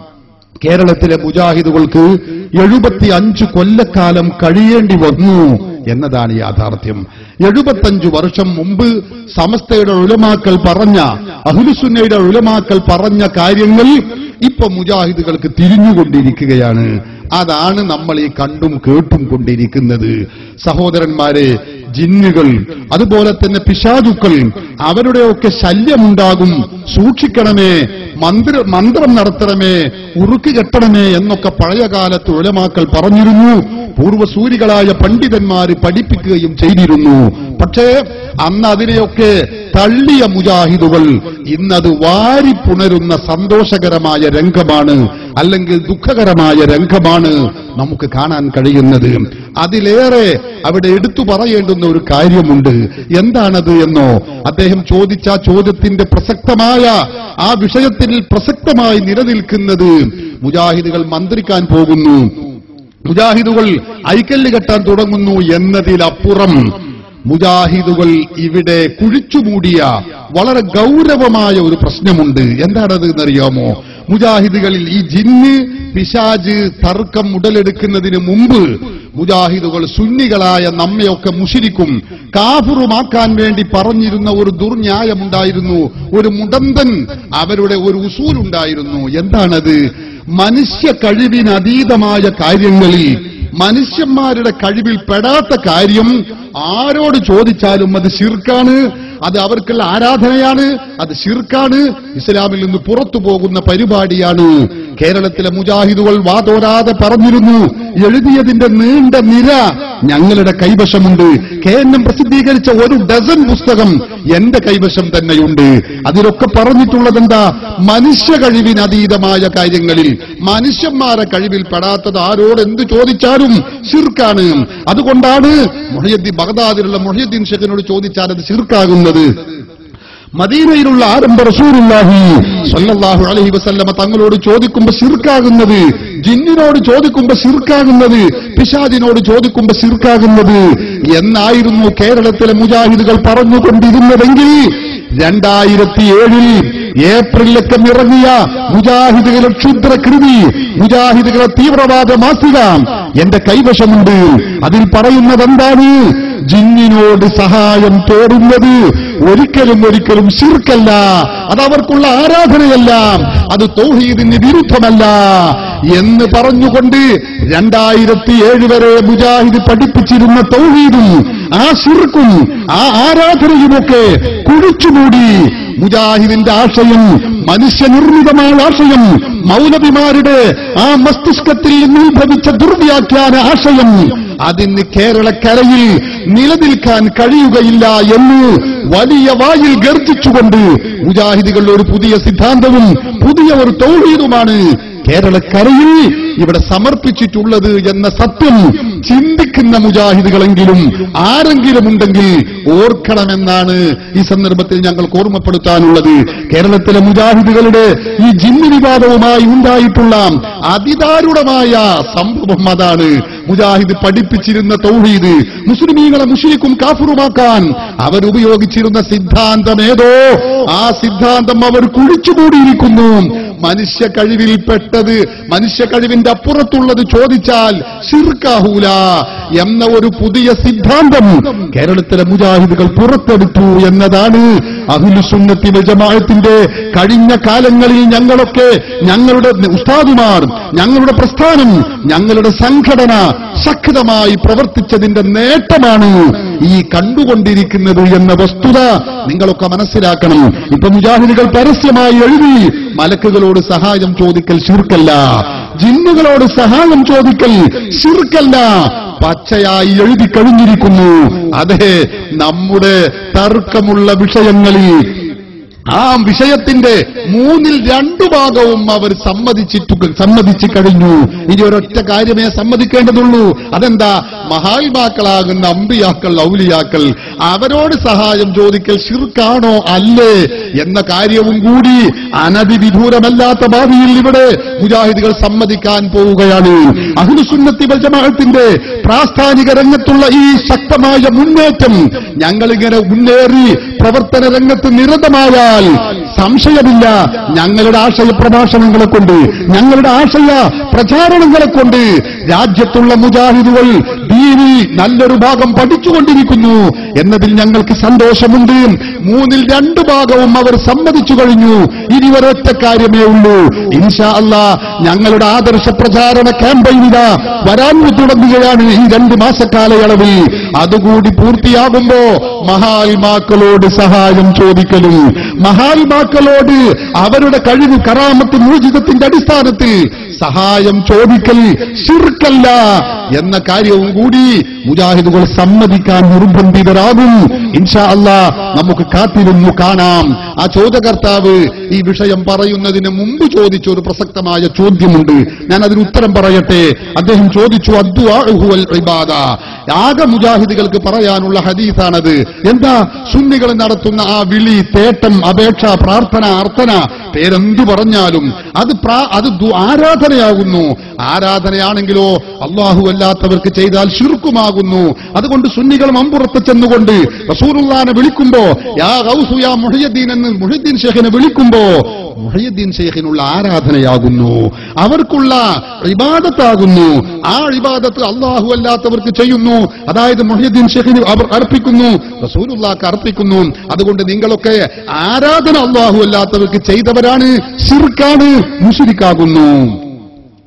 F: കേരളത്തിലെ മുജാഹിദുകൾക്ക് എഴുപത്തി അഞ്ച് കൊല്ലക്കാലം കഴിയേണ്ടി വന്നു എന്നതാണ് യാഥാർത്ഥ്യം എഴുപത്തഞ്ചു വർഷം മുമ്പ് സമസ്തയുടെ ഉലമാക്കൾ പറഞ്ഞ അഹുലുസുന്നയുടെ ഉലമാക്കൾ പറഞ്ഞ കാര്യങ്ങൾ ഇപ്പൊ മുജാഹിദുകൾക്ക് തിരിഞ്ഞുകൊണ്ടിരിക്കുകയാണ് അതാണ് നമ്മൾ ഈ കണ്ടും കേട്ടും കൊണ്ടിരിക്കുന്നത് സഹോദരന്മാരെ ജിന്നുകൾ അതുപോലെ തന്നെ പിശാചുക്കൾ അവരുടെയൊക്കെ ശല്യമുണ്ടാകും സൂക്ഷിക്കണമേ മന്ത്ര മന്ത്രം നടത്തണമേ ഉറുക്ക് കെട്ടണമേ എന്നൊക്കെ പഴയ കാലത്ത് ഉലമാക്കൾ പറഞ്ഞിരുന്നു പൂർവ്വസൂരികളായ പണ്ഡിതന്മാര് പഠിപ്പിക്കുകയും ചെയ്തിരുന്നു പക്ഷേ അന്ന് അതിനെയൊക്കെ തള്ളിയ മുജാഹിദുകൾ ഇന്നത് വാരിപ്പുണരുന്ന സന്തോഷകരമായ രംഗമാണ് അല്ലെങ്കിൽ ദുഃഖകരമായ രംഗമാണ് നമുക്ക് കാണാൻ കഴിയുന്നത് അതിലേറെ അവിടെ എടുത്തു പറയേണ്ടുന്ന ഒരു കാര്യമുണ്ട് എന്താണത് എന്നോ അദ്ദേഹം ചോദിച്ച ആ ചോദ്യത്തിന്റെ പ്രസക്തമായ ആ വിഷയത്തിൽ പ്രസക്തമായി നിലനിൽക്കുന്നത് മുജാഹിദുകൾ മന്ത്രിക്കാൻ പോകുന്നു മുജാഹിദുകൾ ഐക്കല്ല് കെട്ടാൻ തുടങ്ങുന്നു എന്നതിലപ്പുറം മുജാഹിദുകൾ ഇവിടെ കുഴിച്ചുമൂടിയ വളരെ ഗൗരവമായ ഒരു പ്രശ്നമുണ്ട് എന്താണത് എന്നറിയാമോ മുജാഹിദുകളിൽ ഈ ജിന്ന് പിശാജ് തർക്കം ഉടലെടുക്കുന്നതിന് മുമ്പ് മുജാഹിദുകൾ സുന്നികളായ നമ്മയൊക്കെ മുഷിരിക്കും കാഫുറുമാക്കാൻ വേണ്ടി പറഞ്ഞിരുന്ന ഒരു ദുർന്യായമുണ്ടായിരുന്നു ഒരു മുടന്തൻ അവരുടെ ഒരു ഉസൂലുണ്ടായിരുന്നു എന്താണത് മനുഷ്യ കഴിവിനതീതമായ കാര്യങ്ങളിൽ മനുഷ്യന്മാരുടെ കഴിവിൽ പെടാത്ത കാര്യം ആരോട് ചോദിച്ചാലും അത് ശിർക്കാണ് അത് അവർക്കുള്ള ആരാധനയാണ് അത് ഷിർക്കാണ് ഇസ്ലാമിൽ നിന്ന് പുറത്തു പോകുന്ന പരിപാടിയാണ് കേരളത്തിലെ മുജാഹിദുകൾ വാതോരാതെ പറഞ്ഞിരുന്നു എഴുതിയതിന്റെ നീണ്ട നിര ഞങ്ങളുടെ കൈവശമുണ്ട് കെ എൻ എം പ്രസിദ്ധീകരിച്ച ഒരു ഡസൻ പുസ്തകം എന്റെ കൈവശം തന്നെയുണ്ട് അതിലൊക്കെ പറഞ്ഞിട്ടുള്ളത് എന്താ മനുഷ്യ കഴിവിന് അതീതമായ കാര്യങ്ങളിൽ മനുഷ്യന്മാരെ കഴിവിൽ പെടാത്തത് ആരോട് എന്ത് ചോദിച്ചാലും ശിർക്കാണ് അതുകൊണ്ടാണ് മൊഹീദ്ദീൻ ബഗ്ദാദിലുള്ള മൊഹീദ്ദീൻ ഷെഖിനോട് ചോദിച്ചാൽ അത് ശിർക്കാകുന്നത് മദീനയിലുള്ള ആരംഭ റസൂലുള്ളാഹി സല്ലല്ലാഹു അലൈഹി വസല്ലമ തങ്ങളോട് ചോദിക്കുമ്പോൾ ശിർക്കാകുന്നത് ജിന്നിനോട് ചോദിക്കുമ്പോൾ ശിർക്കാകുന്നത് പിശാജിനോട് ചോദിക്കുമ്പോൾ ശിർക്കാകുന്നത് എന്നായിരുന്നു കേരളത്തിലെ മുജാഹിദുകൾ പറഞ്ഞുകൊണ്ടിരുന്നതെങ്കിൽ രണ്ടായിരത്തി ഏഴിൽ ഏപ്രിലൊക്കെ ഇറങ്ങിയ മുജാഹിദുകളുടെ ക്ഷുദ്രകൃതി മുജാഹിദുകളെ തീവ്രവാദ മാസിക എന്റെ കൈവശമുണ്ട് അതിൽ പറയുന്നത് എന്താണ് ജിന്നിനോട് സഹായം തേടുന്നത് ഒരിക്കലും ഒരിക്കലും ശിർക്കല്ല അത് അവർക്കുള്ള ആരാധനയല്ല അത് തൗഹീദിന് വിരുദ്ധമല്ല എന്ന് പറഞ്ഞുകൊണ്ട് രണ്ടായിരത്തി ഏഴ് വരെ മുജാഹിദ് പഠിപ്പിച്ചിരുന്ന തൗഹീദും ആ ശിർക്കും ആ ആരാധനയുമൊക്കെ കുഴിച്ചുമൂടി മുജാഹിദിന്റെ ആശയം മനുഷ്യനിർമ്മിതമായ ആശയം മൗലവിമാരുടെ ആ മസ്തിഷ്കത്തിൽ നിന്ന് ഉത്ഭവിച്ച ദുർവ്യാഖ്യാന ആശയം അതിന് കേരളക്കരയിൽ നിലനിൽക്കാൻ കഴിയുകയില്ല എന്ന് വലിയ വായിൽ ഗർജിച്ചുകൊണ്ട് മുജാഹിദികളുടെ ഒരു പുതിയ സിദ്ധാന്തവും പുതിയ ഒരു തൗഹീദുമാണ് കേരളക്കരയിൽ ഇവിടെ സമർപ്പിച്ചിട്ടുള്ളത് എന്ന സത്യം ചിന്തിക്കുന്ന മുജാഹിദുകളെങ്കിലും ആരെങ്കിലും ഉണ്ടെങ്കിൽ ഓർക്കണമെന്നാണ് ഈ സന്ദർഭത്തിൽ ഞങ്ങൾക്ക് ഓർമ്മപ്പെടുത്താനുള്ളത് കേരളത്തിലെ മുജാഹിദുകളുടെ ഈ ജിന്ന് വിവാദവുമായി ഉണ്ടായിട്ടുള്ള അതിദാരുണമായ സംഭവം അതാണ് മുജാഹിദ് പഠിപ്പിച്ചിരുന്ന തൗഹീദ് മുസ്ലിമീങ്ങളെ മുഷീക്കും കാഫറുമാക്കാൻ അവരുപയോഗിച്ചിരുന്ന സിദ്ധാന്തം ഏതോ ആ സിദ്ധാന്തം അവർ കുഴിച്ചുകൂടിയിരിക്കുന്നു മനുഷ്യ കഴിവിൽപ്പെട്ടത് മനുഷ്യ കഴിവിന്റെ അപ്പുറത്തുള്ളത് ചോദിച്ചാൽ ഷിർക്കാഹൂല എന്ന ഒരു പുതിയ സിദ്ധാന്തം കേരളത്തിലെ മുജാഹിദുകൾ പുറത്തെടുത്തു എന്നതാണ് അഖിലുസുന്നത്തി ജമാഅത്തിന്റെ കഴിഞ്ഞ കാലങ്ങളിൽ ഞങ്ങളൊക്കെ ഞങ്ങളുടെ ഉസ്താദുമാർ ഞങ്ങളുടെ പ്രസ്ഥാനം ഞങ്ങളുടെ സംഘടന ശക്തമായി പ്രവർത്തിച്ചതിന്റെ നേട്ടമാണ് ഈ കണ്ടുകൊണ്ടിരിക്കുന്നത് എന്ന വസ്തുത നിങ്ങളൊക്കെ മനസ്സിലാക്കണം ഇപ്പൊ മുജാഹിദുകൾ പരസ്യമായി എഴുതി മലക്കുകളോട് സഹായം ചോദിക്കൽ ശിർക്കല്ല ജിന്നുകളോട് സഹായം ചോദിക്കൽ ശിർക്കല്ല പച്ചയായി എഴുതി കഴിഞ്ഞിരിക്കുന്നു അതെ നമ്മുടെ തർക്കമുള്ള വിഷയങ്ങളിൽ ആ വിഷയത്തിന്റെ മൂന്നിൽ രണ്ടു ഭാഗവും അവർ സമ്മതിച്ചിട്ടു സമ്മതിച്ചു കഴിഞ്ഞു ഇനി ഒരൊറ്റ കാര്യമേ സമ്മതിക്കേണ്ടതുള്ളൂ അതെന്താ മഹാത്മാക്കളാകുന്ന അമ്പിയാക്കൾ ഔലിയാക്കൾ അവരോട് സഹായം ചോദിക്കൽ ശിർക്കാണോ അല്ലേ എന്ന കാര്യവും കൂടി അനധിവിദൂരമല്ലാത്ത ഭാവിയിൽ ഇവിടെ മുജാഹിദുകൾ സമ്മതിക്കാൻ പോവുകയാണ് അഹ്ലുസുന്നത്തി വൽ ജമാഅത്തിന്റെ പ്രാസ്ഥാനിക രംഗത്തുള്ള ഈ ശക്തമായ മുന്നേറ്റം ഞങ്ങളിങ്ങനെ മുന്നേറി പ്രവർത്തന രംഗത്ത് നിരതമായാൽ സംശയമില്ല ഞങ്ങളുടെ ആശയ പ്രഭാഷണങ്ങളെ കൊണ്ട് ഞങ്ങളുടെ ആശയ പ്രചാരണങ്ങളെ കൊണ്ട് രാജ്യത്തുള്ള മുജാഹിദുകൾ ദീനിൽ നല്ലൊരു ഭാഗം പഠിച്ചുകൊണ്ടിരിക്കുന്നു എന്നതിൽ ഞങ്ങൾക്ക് സന്തോഷമുണ്ട് മൂന്നിൽ രണ്ടു ഭാഗവും അവർ സമ്മതിച്ചു കഴിഞ്ഞു ഇനി ഒരൊറ്റ കാര്യമേ ഉള്ളൂ ഇൻഷാ അല്ലാ ഞങ്ങളുടെ ആദർശ പ്രചാരണ ക്യാമ്പയിനിത വരാൻ തുടങ്ങുകയാണ് ഈ രണ്ട് മാസക്കാലയളവിൽ അതുകൂടി പൂർത്തിയാകുമ്പോ മഹാത്മാക്കളോട് സഹായം ചോദിക്കലും മഹാത്മാക്കളോട് അവരുടെ കഴിവ് കറാമത്ത് മൂജിതത്തിന്റെ അടിസ്ഥാനത്തിൽ സഹായം ചോദിക്കൽ ശിർക്കല്ല എന്ന കാര്യവും കൂടി മുജാഹിദുകൾ സമ്മതിക്കാൻ നിർബന്ധിതരാകും ഇൻഷാ അല്ലാ നമുക്ക് കാത്തിരുന്നു കാണാം ആ ചോദ്യകർത്താവ് ഈ വിഷയം പറയുന്നതിന് മുമ്പ് ചോദിച്ച ഒരു പ്രസക്തമായ ചോദ്യമുണ്ട് ഞാൻ അതിന് ഉത്തരം പറയട്ടെ അദ്ദേഹം ചോദിച്ചു അദ്വാഹുവൽ ഇബാദ ആകെ മുജാഹിദുകൾക്ക് പറയാനുള്ള ഹദീസാണത് എന്താ സുന്നികൾ നടത്തുന്ന ആ വിളി തേട്ടം അപേക്ഷ പ്രാർത്ഥന അർത്ഥന പേരെന്തു പറഞ്ഞാലും അത് പ്രാ- അത് ദു- ആരാധനയാകുന്നു ആരാധനയാണെങ്കിലോ അള്ളാഹു അല്ലാത്തവർക്ക് ചെയ്താൽ ശിർക്കുമാകുന്നു അതുകൊണ്ട് സുന്നികൾ മമ്പുറത്ത് ചെന്നുകൊണ്ട് റസൂലുള്ളാനെ വിളിക്കുമ്പോ യാ ഗൗസു യാ മുഹയ്യദ്ദീൻ എന്ന് മുഹദ്ദീൻ ഷെയ്ഖിനെ വിളിക്കുമ്പോ മുഹയ്യദ്ദീൻ ഷെയ്ഖിനുള്ള ആരാധനയാകുന്നു അവർക്കുള്ള ഇബാദത്താകുന്നു ആ ഇബാദത്ത് അള്ളാഹു അല്ലാത്തവർക്ക് ചെയ്യുന്നു അതായത് മുഹ്യദ്ദീൻ ഷെയ്ഖിന് അവർ അർപ്പിക്കുന്നു റസൂലുള്ളാക്ക് അർപ്പിക്കുന്നു അതുകൊണ്ട് നിങ്ങളൊക്കെ ആരാധന അള്ളാഹു അല്ലാത്തവർക്ക് ചെയ്തവരാണ് ശിർക്കാണ് മുഷിരിക്കാകുന്നു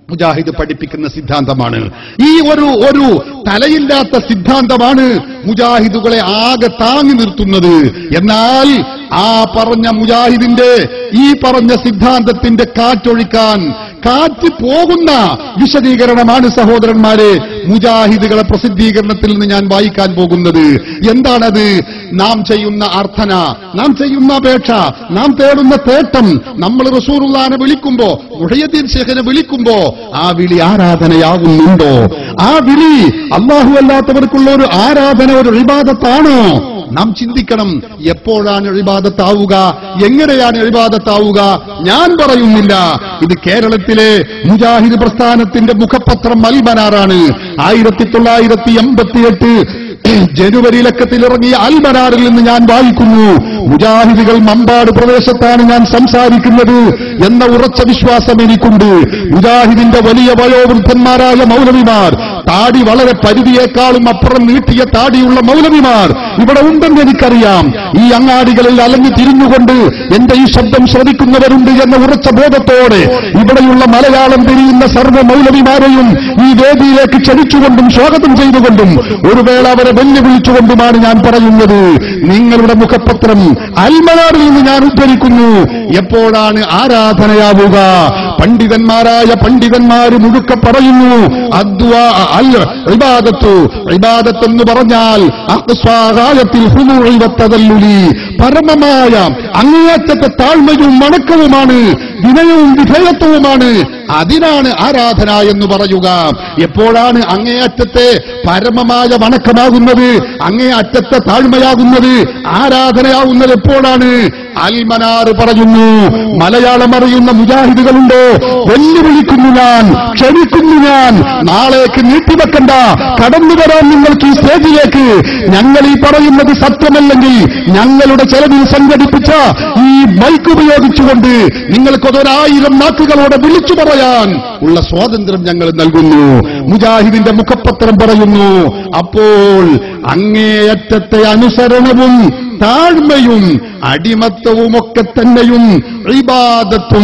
F: മുജാഹിദ് പഠിപ്പിക്കുന്ന സിദ്ധാന്തമാണ് ഈ ഒരു ഒരു തലയില്ലാത്ത സിദ്ധാന്തമാണ് മുജാഹിദുകളെ ആകെ താങ്ങി നിർത്തുന്നത് എന്നാൽ ആ പറഞ്ഞ മുജാഹിദിന്റെ ഈ പറഞ്ഞ സിദ്ധാന്തത്തിന്റെ കാറ്റൊഴിക്കാൻ കാറ്റ് പോകുന്ന വിശദീകരണമാണ് സഹോദരന്മാരെ മുജാഹിദുകളെ പ്രസിദ്ധീകരണത്തിൽ നിന്ന് ഞാൻ വായിക്കാൻ പോകുന്നത് എന്താണത് നാം ചെയ്യുന്ന അർത്ഥന നാം ചെയ്യുന്ന അപേക്ഷ നാം തേടുന്ന തേട്ടം നമ്മൾ റസൂറുല്ലാനെ വിളിക്കുമ്പോ മുഹയ്യദ്ദീൻ ശേഖനെ വിളിക്കുമ്പോ ആ വിളി ആരാധനയാകുന്നുണ്ടോ ആ വിളി അള്ളാഹു അല്ലാത്തവർക്കുള്ള ഒരു ആരാധന ഒരു ഇബാദത്താണോ നാം ചിന്തിക്കണം എപ്പോഴാണ് എഴുപാദത്താവുക എങ്ങനെയാണ് എഴുപാദത്താവുക ഞാൻ പറയുന്നില്ല ഇത് കേരളത്തിലെ മുജാഹിദ് പ്രസ്ഥാനത്തിന്റെ മുഖപത്രം അൽമനാറാണ് ആയിരത്തി തൊള്ളായിരത്തി എൺപത്തിയെട്ട് ജനുവരി ലക്കത്തിൽ ഇറങ്ങിയ അൽമനാറിൽ നിന്ന് ഞാൻ വായിക്കുന്നു മുജാഹിദുകൾ മമ്പാട് പ്രദേശത്താണ് ഞാൻ സംസാരിക്കുന്നത് എന്ന ഉറച്ച വിശ്വാസം എനിക്കുണ്ട് മുജാഹിദിന്റെ വലിയ വയോവൃദ്ധന്മാരായ മൗലവിമാർ താടി വളരെ പരിധിയേക്കാളും അപ്പുറം നീട്ടിയ താടിയുള്ള മൗലവിമാർ ഇവിടെ ഉണ്ടെന്ന് എനിക്കറിയാം ഈ അങ്ങാടികളിൽ അലഞ്ഞു തിരിഞ്ഞുകൊണ്ട് എന്റെ ഈ ശബ്ദം ശ്രവിക്കുന്നവരുണ്ട് എന്ന ഉറച്ച ബോധത്തോടെ ഇവിടെയുള്ള മലയാളം തിരിയുന്ന സർവ്വ മൗലവിമാരെയും ഈ വേദിയിലേക്ക് ക്ഷണിച്ചുകൊണ്ടും സ്വാഗതം ചെയ്തുകൊണ്ടും ഒരു വേള അവരെ വെല്ലുവിളിച്ചുകൊണ്ടുമാണ് ഞാൻ പറയുന്നത് നിങ്ങളുടെ മുഖപത്രം അൽമനാറിൽ നിന്ന് ഞാൻ ഉദ്ധരിക്കുന്നു എപ്പോഴാണ് ആരാധനയാവുക പണ്ഡിതന്മാരായ പണ്ഡിതന്മാര് മുഴുക്ക പറയുന്നു അദ്വാ അൽ ഇബാദത്തു ഇബാദത്ത് എന്ന് പറഞ്ഞാൽ അഖ്സാഗായത്തിൽ ഹുദൂഇ വത്തദല്ലുലി പരമമായ അങ്ങേയറ്റത്തെ താഴ്മയും മണക്കവുമാണ് വിനയവും വിധേയത്വവുമാണ് അതിനാണ് ആരാധന എന്ന് പറയുക എപ്പോഴാണ് അങ്ങേയറ്റത്തെ പരമമായ വണക്കമാകുന്നത് അങ്ങേയറ്റത്തെ താഴ്മയാകുന്നത് ആരാധനയാകുന്നത് എപ്പോഴാണ് അൽമനാറ് പറയുന്നു മലയാളം അറിയുന്ന മുജാഹിദുകളുണ്ടോ വെല്ലുവിളിക്കുന്നു ഞാൻ ക്ഷണിക്കുന്നു ഞാൻ നാളേക്ക് നീട്ടിവെക്കണ്ട കടന്നു വരാൻ നിങ്ങൾക്ക് ഈ സ്റ്റേജിലേക്ക് ഞങ്ങൾ ഈ പറയുന്നത് സത്യമല്ലെങ്കിൽ ഞങ്ങളുടെ ചെലവിൽ സംഘടിപ്പിച്ച ഈ മൈക്ക് ഉപയോഗിച്ചുകൊണ്ട് നിങ്ങൾക്കൊതൊരായിരം നാക്കുകളോടെ വിളിച്ചു പറയാൻ ഉള്ള സ്വാതന്ത്ര്യം ഞങ്ങൾ നൽകുന്നു മുജാഹിദിന്റെ മുഖപത്രം പറയുന്നു അപ്പോൾ അങ്ങേയറ്റത്തെ അനുസരണവും താഴ്മയും അടിമത്തവുമൊക്കെ തന്നെയും ഇബാദത്തും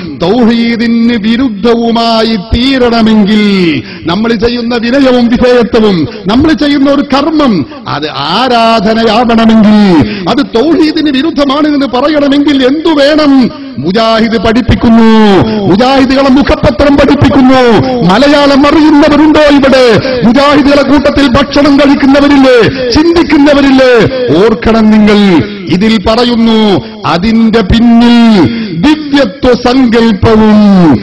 F: തൗഹീദിന് വിരുദ്ധവുമായി തീരണമെങ്കിൽ നമ്മൾ ചെയ്യുന്ന വിനയവും വിധേയത്വവും നമ്മൾ ചെയ്യുന്ന ഒരു കർമ്മം അത് ആരാധനയാവണമെങ്കിൽ അത് തൗഹീദിന് വിരുദ്ധമാണ് എന്ന് പറയണമെങ്കിൽ എന്തു വേണം മുജാഹിദ് പഠിപ്പിക്കുന്നു മുജാഹിദുകളെ മുഖപത്രം പഠിപ്പിക്കുന്നു മലയാളം അറിയുന്നവരുണ്ടോ ഇവിടെ മുജാഹിദുകളെ കൂട്ടത്തിൽ ഭക്ഷണം കഴിക്കുന്നവരില്ലേ ചിന്തിക്കുന്നവരില്ലേ ഓർക്കണം നിങ്ങൾ ഇതിൽ പറയുന്നു അതിന്റെ പിന്നിൽ ദിവ്യത്വ സങ്കല്പവും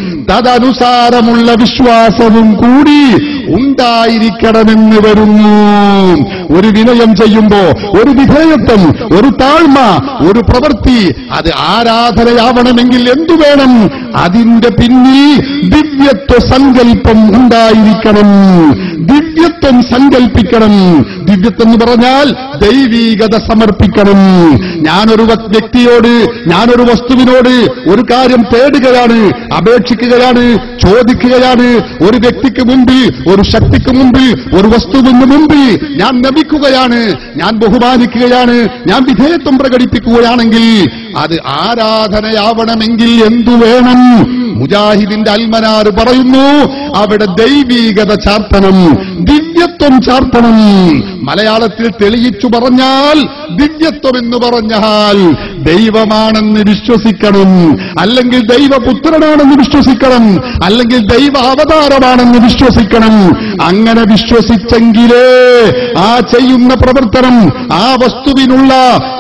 F: തദനുസാരമുള്ള വിശ്വാസവും കൂടി ഉണ്ടായിരിക്കണമെന്ന് വരുന്നു ഒരു വിനയം ചെയ്യുമ്പോ ഒരു വിധേയത്വം ഒരു താഴ്മ ഒരു പ്രവൃത്തി അത് ആരാധനയാവണമെങ്കിൽ എന്തു വേണം അതിന്റെ പിന്നിൽ ദിവ്യത്വ സങ്കല്പം ഉണ്ടായിരിക്കണം ദിവ്യത്വം സങ്കല്പിക്കണം ദിവ്യത്വം എന്ന് പറഞ്ഞാൽ ദൈവീകത സമർപ്പിക്കണം ഞാനൊരു വ- വ്യക്തിയോട് ഞാനൊരു വസ്തുവിനോട് ഒരു കാര്യം തേടുകയാണ് അപേക്ഷിക്കുകയാണ് ചോദിക്കുകയാണ് ഒരു വ്യക്തിക്ക് മുമ്പിൽ ഒരു ശക്തിക്ക് മുമ്പിൽ ഒരു വസ്തുവിന് മുമ്പിൽ ഞാൻ നമിക്കുകയാണ് ഞാൻ ബഹുമാനിക്കുകയാണ് ഞാൻ വിധേയത്വം പ്രകടിപ്പിക്കുകയാണെങ്കിൽ അത് ആരാധനയാവണമെങ്കിൽ എന്തു വേണം മുജാഹിദിന്റെ അൽമനാറ് പറയുന്നു അവിടെ ദൈവീകത ചാർത്തണം ദിവ്യത്വം ചാർത്തണം മലയാളത്തിൽ തെളിയിച്ചു പറഞ്ഞാൽ ദിവ്യത്വം എന്ന് പറഞ്ഞാൽ ദൈവമാണെന്ന് വിശ്വസിക്കണം അല്ലെങ്കിൽ ദൈവപുത്രനാണെന്ന് വിശ്വസിക്കണം അല്ലെങ്കിൽ ദൈവ അവതാരമാണെന്ന് വിശ്വസിക്കണം അങ്ങനെ വിശ്വസിച്ചെങ്കിലേ ആ ചെയ്യുന്ന പ്രവർത്തനം ആ വസ്തുവിനുള്ള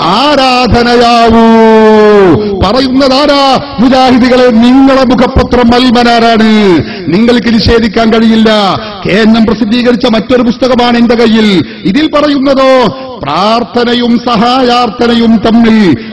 F: ആരാധനയാവൂ പറയുന്നതാരാ മുജാഹിദികളെ നിങ്ങളെ മുഖപത്രം അൽമനാരാണ് നിങ്ങൾക്ക് നിഷേധിക്കാൻ കഴിയില്ല കെ എൻ എം പ്രസിദ്ധീകരിച്ച മറ്റൊരു പുസ്തകമാണ് എന്റെ കയ്യിൽ ഇതിൽ പറയുന്നതോ പ്രാർത്ഥനയും സഹായാർത്ഥനയും തമ്മിൽ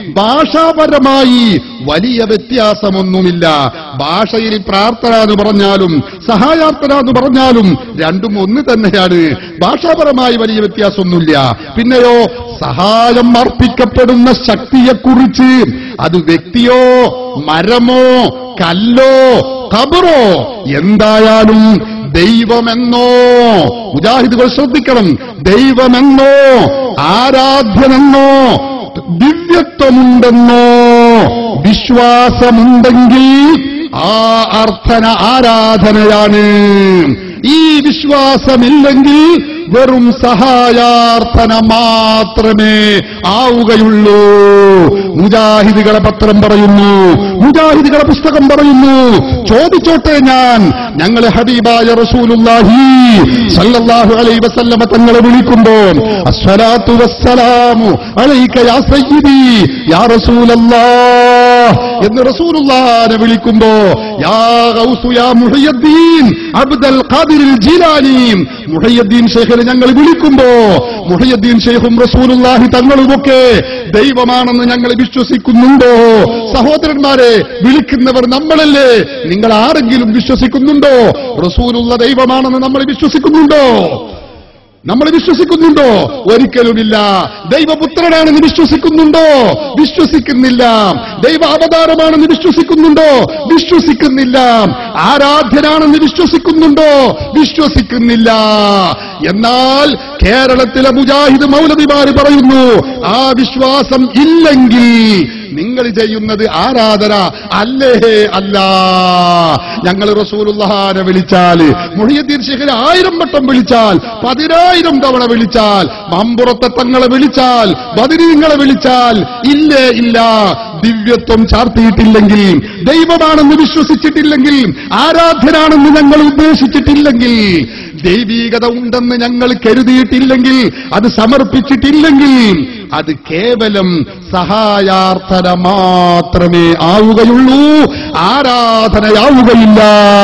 F: ഭാഷാപരമായി വലിയ വ്യത്യാസമൊന്നുമില്ല ഭാഷയിൽ പ്രാർത്ഥന എന്ന് പറഞ്ഞാലും സഹായാർത്ഥന എന്ന് പറഞ്ഞാലും രണ്ടും ഒന്ന് തന്നെയാണ് ഭാഷാപരമായി വലിയ വ്യത്യാസമൊന്നുമില്ല പിന്നെയോ സഹായം അർപ്പിക്കപ്പെടുന്ന ശക്തിയെക്കുറിച്ച് അത് വ്യക്തിയോ മരമോ കല്ലോ കബറോ എന്തായാലും ദൈവമെന്നോ മുജാഹിദുകൾ ശ്രദ്ധിക്കണം ദൈവമെന്നോ ആരാധ്യനെന്നോ ദിവ്യത്വമുണ്ടെന്നോ വിശ്വാസമുണ്ടെങ്കിൽ ആ അർത്ഥന ആരാധനയാണ് ഈ വിശ്വാസമില്ലെങ്കിൽ വെറും സഹായാർത്ഥന മാത്രമേ ആവുകയുള്ളൂ മുജാഹിദുകളെ പത്രം പറയുന്നു മുജാഹിദുകളെ പുസ്തകം പറയുന്നു ചോദിച്ചോട്ടെ ഞാൻ ഞങ്ങളെ ഹബീബായ റസൂലുള്ളാഹി സല്ലല്ലാഹു അലൈഹി വസല്ലമ തങ്ങളെ വിളിക്കുമ്പോ അസ്സലാത്തു വസ്സലാമു അലൈക യാ സയ്യിദി യാ റസൂലല്ലാഹ് എന്ന് റസൂലുള്ളാഹിനെ വിളിക്കുമ്പോ യാ ഗൗസു യാ മുഹയ്യദ്ദീൻ അബ്ദുൽ ഖാദിർ ജീലാനി മുഹയ്യദ്ദീൻ ശേഖരെ ഞങ്ങൾ വിളിക്കുമ്പോ മുഹയ്യദ്ദീൻ ശേഖും റസൂലുള്ളാഹി തങ്ങളുമൊക്കെ ദൈവമാണെന്ന് ഞങ്ങൾ വിശ്വസിക്കുന്നുണ്ടോ സഹോദരന്മാരെ വിളിക്കുന്നവർ നമ്മളല്ലേ നിങ്ങൾ ആരെങ്കിലും വിശ്വസിക്കുന്നുണ്ടോ റസൂലുള്ള ദൈവമാണെന്ന് നമ്മൾ വിശ്വസിക്കുന്നുണ്ടോ നമ്മൾ വിശ്വസിക്കുന്നുണ്ടോ ഒരിക്കലുമില്ല ദൈവപുത്രനാണെന്ന് വിശ്വസിക്കുന്നുണ്ടോ വിശ്വസിക്കുന്നില്ല ദൈവ അവതാരമാണെന്ന് വിശ്വസിക്കുന്നുണ്ടോ വിശ്വസിക്കുന്നില്ല ആരാധ്യനാണെന്ന് വിശ്വസിക്കുന്നുണ്ടോ വിശ്വസിക്കുന്നില്ല എന്നാൽ കേരളത്തിലെ മുജാഹിദ് മൗലവിമാര് പറയുന്നു ആ വിശ്വാസം ഇല്ലെങ്കിൽ നിങ്ങൾ ചെയ്യുന്നത് ആരാധന അല്ലേ അല്ല ഞങ്ങൾ റസൂലുള്ളഹാനെ വിളിച്ചാൽ മുഹിയദ്ദീൻ ശേഖരെ ആയിരം വട്ടം വിളിച്ചാൽ പതിനായിരം തവണ വിളിച്ചാൽ മമ്പുറത്തെ തങ്ങളെ വിളിച്ചാൽ ബദിരീങ്ങളെ വിളിച്ചാൽ ഇല്ലേ ഇല്ല ദിവ്യത്വം ചാർത്തിയിട്ടില്ലെങ്കിൽ ദൈവമാണെന്ന് വിശ്വസിച്ചിട്ടില്ലെങ്കിൽ ആരാധ്യനാണെന്ന് ഞങ്ങൾ ഉദ്ദേശിച്ചിട്ടില്ലെങ്കിൽ ദൈവീകത ഉണ്ടെന്ന് ഞങ്ങൾ കരുതിയിട്ടില്ലെങ്കിൽ അത് സമർപ്പിച്ചിട്ടില്ലെങ്കിൽ അത് കേവലം സഹായാർത്ഥന മാത്രമേ ആവുകയുള്ളൂ ആരാധനയാവുകയില്ല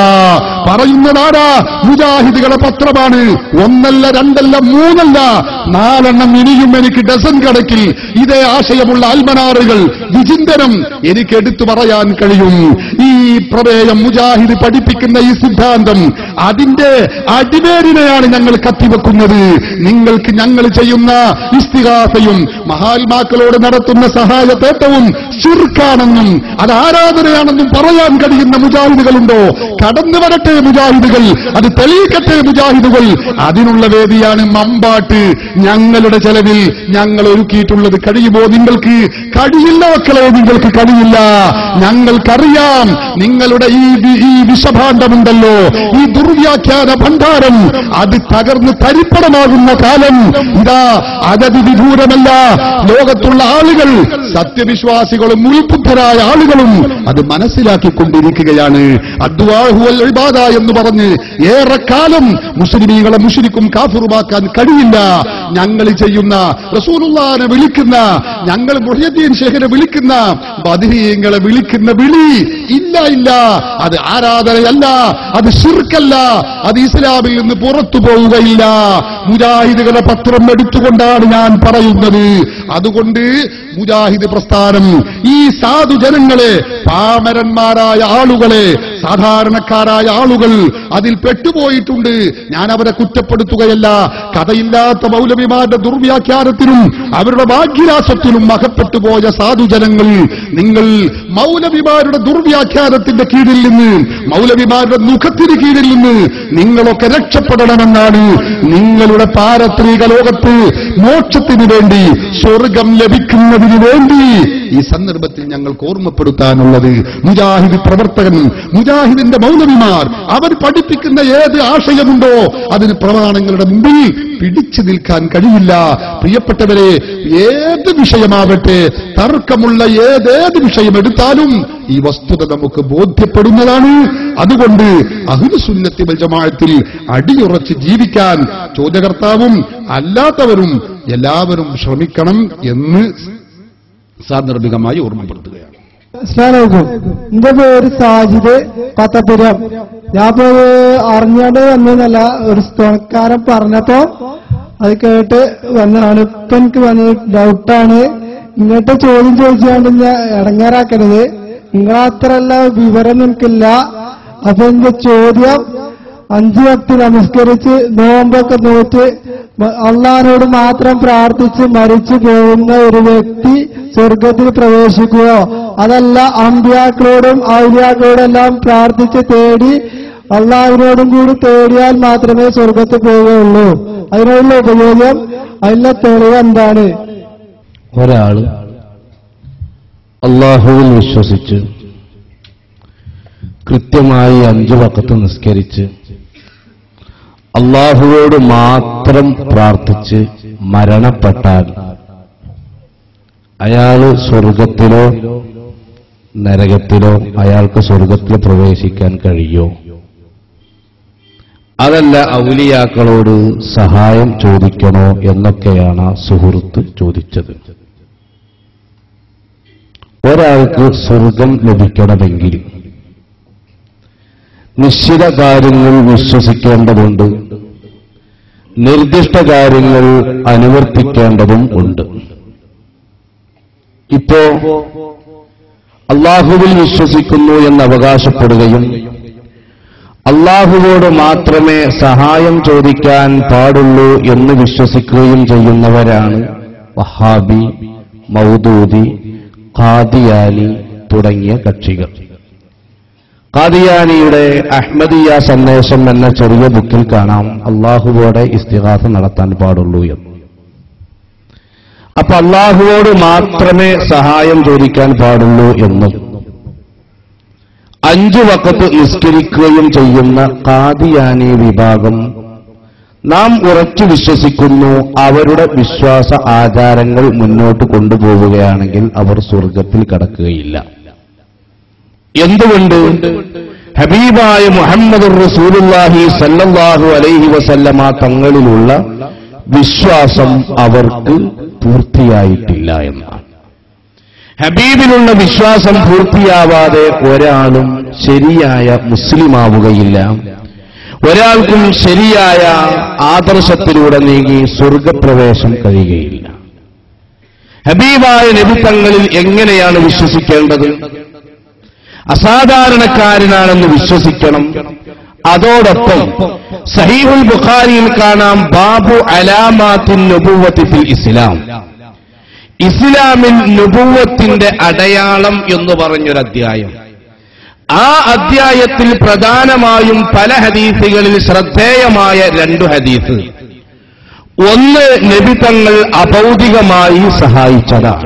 F: പറയുന്നതാരാ മുജാഹിദുകളെ പത്രമാണ് ഒന്നല്ല രണ്ടല്ല മൂന്നല്ല നാലെണ്ണം ഇനിയും എനിക്ക് ഡസൻ കണക്കിൽ ഇതേ ആശയമുള്ള അൽമനാറുകൾ വിചിന്തനം എനിക്ക് എടുത്തു പറയാൻ കഴിയും ഈ പ്രമേയം മുജാഹിദ് പഠിപ്പിക്കുന്ന ഈ സിദ്ധാന്തം അതിന്റെ അടിവേരിനെയാണ് ഞങ്ങൾ കത്തിവെക്കുന്നത് നിങ്ങൾക്ക് ഞങ്ങൾ ചെയ്യുന്ന ഇസ്തിഹാസയും മഹാത്മാക്കളോട് നടത്തുന്ന സഹായത്തേട്ടവും ശിർക്കാണെന്നും അത് ആരാധനയാണെന്നും പറയാൻ കഴിയുന്ന മുജാഹിദുകളുണ്ടോ കടന്നു വരട്ടെ മുജാഹിദുകൾ അത് തെളിയിക്കട്ടെ മുജാഹിദുകൾ അതിനുള്ള വേദിയാണ് മമ്പാട്ട് ഞങ്ങളുടെ ചെലവിൽ ഞങ്ങൾ ഒരുക്കിയിട്ടുള്ളത് കഴിയുമോ നിങ്ങൾക്ക് കഴിയില്ല മക്കളെ നിങ്ങൾക്ക് കഴിയില്ല ഞങ്ങൾക്കറിയാം നിങ്ങളുടെ ഈ വി- ഈ വിഷഭാണ്ഡമുണ്ടല്ലോ ഈ ദുർവ്യാഖ്യാന ഭണ്ഡാരം അത് തകർന്ന് തരിപ്പണമാകുന്ന കാലം ഇതാ അതതി വിദൂരമല്ല ലോകത്തുള്ള ആളുകൾ സത്യവിശ്വാസികളും ഉൾബുദ്ധരായ ആളുകളും അത് മനസ്സിലാക്കിക്കൊണ്ടിരിക്കുകയാണ് അദ്വാഹുവൽ ഇബാദ എന്ന് പറഞ്ഞ് ഏറെക്കാലം മുസ്ലിമീങ്ങളെ മുഷിരിക്കും കാഫുറുമാക്കാൻ കഴിയില്ല ഞങ്ങൾ ചെയ്യുന്ന റസൂലുള്ളാനെ വിളിക്കുന്ന ഞങ്ങൾ മുഹ്യദ്ദീൻ ശേഖരെ വിളിക്കുന്ന ബദിരീങ്ങളെ വിളിക്കുന്ന വിളി ഇല്ല ഇല്ല അത് ആരാധനയല്ല അത് ശിർക്കല്ല അത് ഇസ്ലാമിൽ നിന്ന് പുറത്തു പോവുകയില്ല മുജാഹിദുകളെ പത്രം എടുത്തുകൊണ്ടാണ് ഞാൻ പറയുന്നത് അതുകൊണ്ട് മുജാഹിദ് പ്രസ്ഥാനം ഈ സാധുജനങ്ങളെ പാമരന്മാരായ ആളുകളെ സാധാരണക്കാരായ ആളുകൾ അതിൽ പെട്ടുപോയിട്ടുണ്ട് ഞാൻ അവരെ കുറ്റപ്പെടുത്തുകയല്ല കഥയില്ലാത്ത മൗലവിമാരുടെ ദുർവ്യാഖ്യാനത്തിനും അവരുടെ ഭാഗ്യരാസത്തിനും അകപ്പെട്ടുപോയ സാധുജനങ്ങൾ നിങ്ങൾ മൗലവിമാരുടെ ദുർവ്യാഖ്യാനത്തിന്റെ കീഴിൽ നിന്ന് മൗലവിമാരുടെ മുഖത്തിന് കീഴിൽ നിന്ന് നിങ്ങളൊക്കെ രക്ഷപ്പെടണമെന്നാണ് നിങ്ങളുടെ പാരത്രിക ലോകത്ത് മോക്ഷത്തിന് വേണ്ടി സ്വർഗം ലഭിക്കുന്നതിന് വേണ്ടി ഈ സന്ദർഭത്തിൽ ഞങ്ങൾക്ക് ഓർമ്മപ്പെടുത്താനുള്ളത് മുജാഹിദ് പ്രവർത്തകൻ മുജാഹിദിന്റെ മൗലവിമാർ അവർ പഠിപ്പിക്കുന്ന ഏത് ആശയമുണ്ടോ അതിന് പ്രമാണങ്ങളുടെ മുമ്പിൽ പിടിച്ചു നിൽക്കാൻ കഴിയില്ല പ്രിയപ്പെട്ടവരെ ഏത് വിഷയമാവട്ടെ തർക്കമുള്ള ഏതേത് വിഷയം എടുത്താലും ഈ വസ്തുത നമുക്ക് ബോധ്യപ്പെടുന്നതാണ് അതുകൊണ്ട് അഹുലുസുന്നത്തി ജമാഅത്തിൽ അടിയുറച്ച് ജീവിക്കാൻ ചോദ്യകർത്താവും അല്ലാത്തവരും എല്ലാവരും ശ്രമിക്കണം എന്ന് സാന്ദർഭികമായി ഓർമ്മപ്പെടുത്തുകയാണ്
C: അസ്സലാമലൈക്കും എന്റെ പേര് സാജിദ് കൊത്തപുരം ഞാൻ ഇപ്പൊ അറിഞ്ഞാണ്ട് വന്നതല്ല ഒരു തുണക്കാരൻ പറഞ്ഞപ്പോ അത് കേട്ട് വന്നതാണ് ഇപ്പൊ എനിക്ക് വന്ന ഡൗട്ടാണ് ഇങ്ങോട്ട് ചോദ്യം ചോദിച്ചാണ്ട് ഞാൻ ഇടങ്ങാറാക്കരുത് നിങ്ങളത്രല്ല വിവരം നിനക്കില്ല അപ്പൊ എന്റെ ചോദ്യം അഞ്ചു വക്തി നമസ്കരിച്ച് നോമ്പൊക്കെ നോറ്റ് മ- അള്ളാഹിനോട് മാത്രം പ്രാർത്ഥിച്ച് മരിച്ചു പോകുന്ന ഒരു വ്യക്തി സ്വർഗത്തിൽ പ്രവേശിക്കുകയോ അതല്ല അമ്പ്യാക്കളോടും ഔലിയാക്കളോടും എല്ലാം പ്രാർത്ഥിച്ച് തേടി അള്ളാഹിനോടും കൂടി തേടിയാൽ മാത്രമേ സ്വർഗത്തിൽ പോവുകയുള്ളൂ അതിനുള്ള ഉപയോഗം അതിനുള്ള തെളിവ് എന്താണ്
E: ഒരാള് അള്ളാഹുവിൽ വിശ്വസിച്ച്
B: കൃത്യമായി അഞ്ചു വക്കത്ത് നിസ്കരിച്ച് അള്ളാഹുവോട് മാത്രം പ്രാർത്ഥിച്ച് മരണപ്പെട്ടാൽ അയാള് സ്വർഗത്തിലോ നരകത്തിലോ അയാൾക്ക് സ്വർഗത്തിൽ പ്രവേശിക്കാൻ കഴിയോ അതല്ല ഔലിയാക്കളോട് സഹായം ചോദിക്കണോ എന്നൊക്കെയാണ് ആ സുഹൃത്ത് ചോദിച്ചത് ഒരാൾക്ക് സ്വർഗം ലഭിക്കണമെങ്കിൽ നിശ്ചിത കാര്യങ്ങൾ വിശ്വസിക്കേണ്ടതുണ്ട് നിർദ്ദിഷ്ട കാര്യങ്ങൾ അനുവർത്തിക്കേണ്ടതും ഉണ്ട് ഇപ്പോ അള്ളാഹുവിൽ വിശ്വസിക്കുന്നു എന്ന് അവകാശപ്പെടുകയും അള്ളാഹുവോട് മാത്രമേ സഹായം ചോദിക്കാൻ പാടുള്ളൂ എന്ന് വിശ്വസിക്കുകയും ചെയ്യുന്നവരാണ് വഹാബി മൗദൂദി ഖാദിയാനി തുടങ്ങിയ കക്ഷികൾ ഖാദിയാനിയുടെ അഹ്മദിയ സന്ദേശം എന്ന ചെറിയ ബുക്കിൽ കാണാം അള്ളാഹുവോടെ ഇസ്തിഹാസ നടത്താൻ പാടുള്ളൂ എന്ന് അപ്പൊ അള്ളാഹുവോട് മാത്രമേ സഹായം ചോദിക്കാൻ പാടുള്ളൂ എന്നും അഞ്ചു വക്കത്ത് നിസ്കരിക്കുകയും ചെയ്യുന്ന കാദിയാനി വിഭാഗം നാം ഉറച്ചു വിശ്വസിക്കുന്നു അവരുടെ വിശ്വാസ ആചാരങ്ങൾ മുന്നോട്ട് കൊണ്ടുപോവുകയാണെങ്കിൽ അവർ സ്വർഗത്തിൽ കടക്കുകയില്ല എന്തുകൊണ്ട് ഹബീബായ മുഹമ്മദ് റസൂലുല്ലാഹി സല്ലല്ലാഹു അലൈഹി വസല്ലമ തങ്ങളിലുള്ള വിശ്വാസം അവർക്ക് പൂർത്തിയായിട്ടില്ല എന്നാണ് ഹബീബിലുള്ള വിശ്വാസം പൂർത്തിയാവാതെ ഒരാളും ശരിയായ മുസ്ലിമാവുകയില്ല ഒരാൾക്കും ശരിയായ ആദർശത്തിലൂടെ നീങ്ങി സ്വർഗപ്രവേശം കഴിയുകയില്ല ഹബീബായ നബിത്തങ്ങളിൽ എങ്ങനെയാണ് വിശ്വസിക്കേണ്ടത് അസാധാരണക്കാരനാണെന്ന് വിശ്വസിക്കണം അതോടൊപ്പം സഹീഹുൽ ബുഖാരിയിൽ കാണാം ബാബു അലാമാത്തിൻ നുബുവത്തി ഫിൽ ഇസ്ലാം ഇസ്ലാമിൽ നുബുവത്തിന്റെ അടയാളം എന്ന് പറഞ്ഞൊരു അധ്യായം ആ അധ്യായത്തിൽ പ്രധാനമായും പല ഹദീസുകളിൽ ശ്രദ്ധേയമായ രണ്ടു ഹദീസ് ഒന്ന് നബി തങ്ങൾ അഭൗതികമായി സഹായിച്ചതാണ്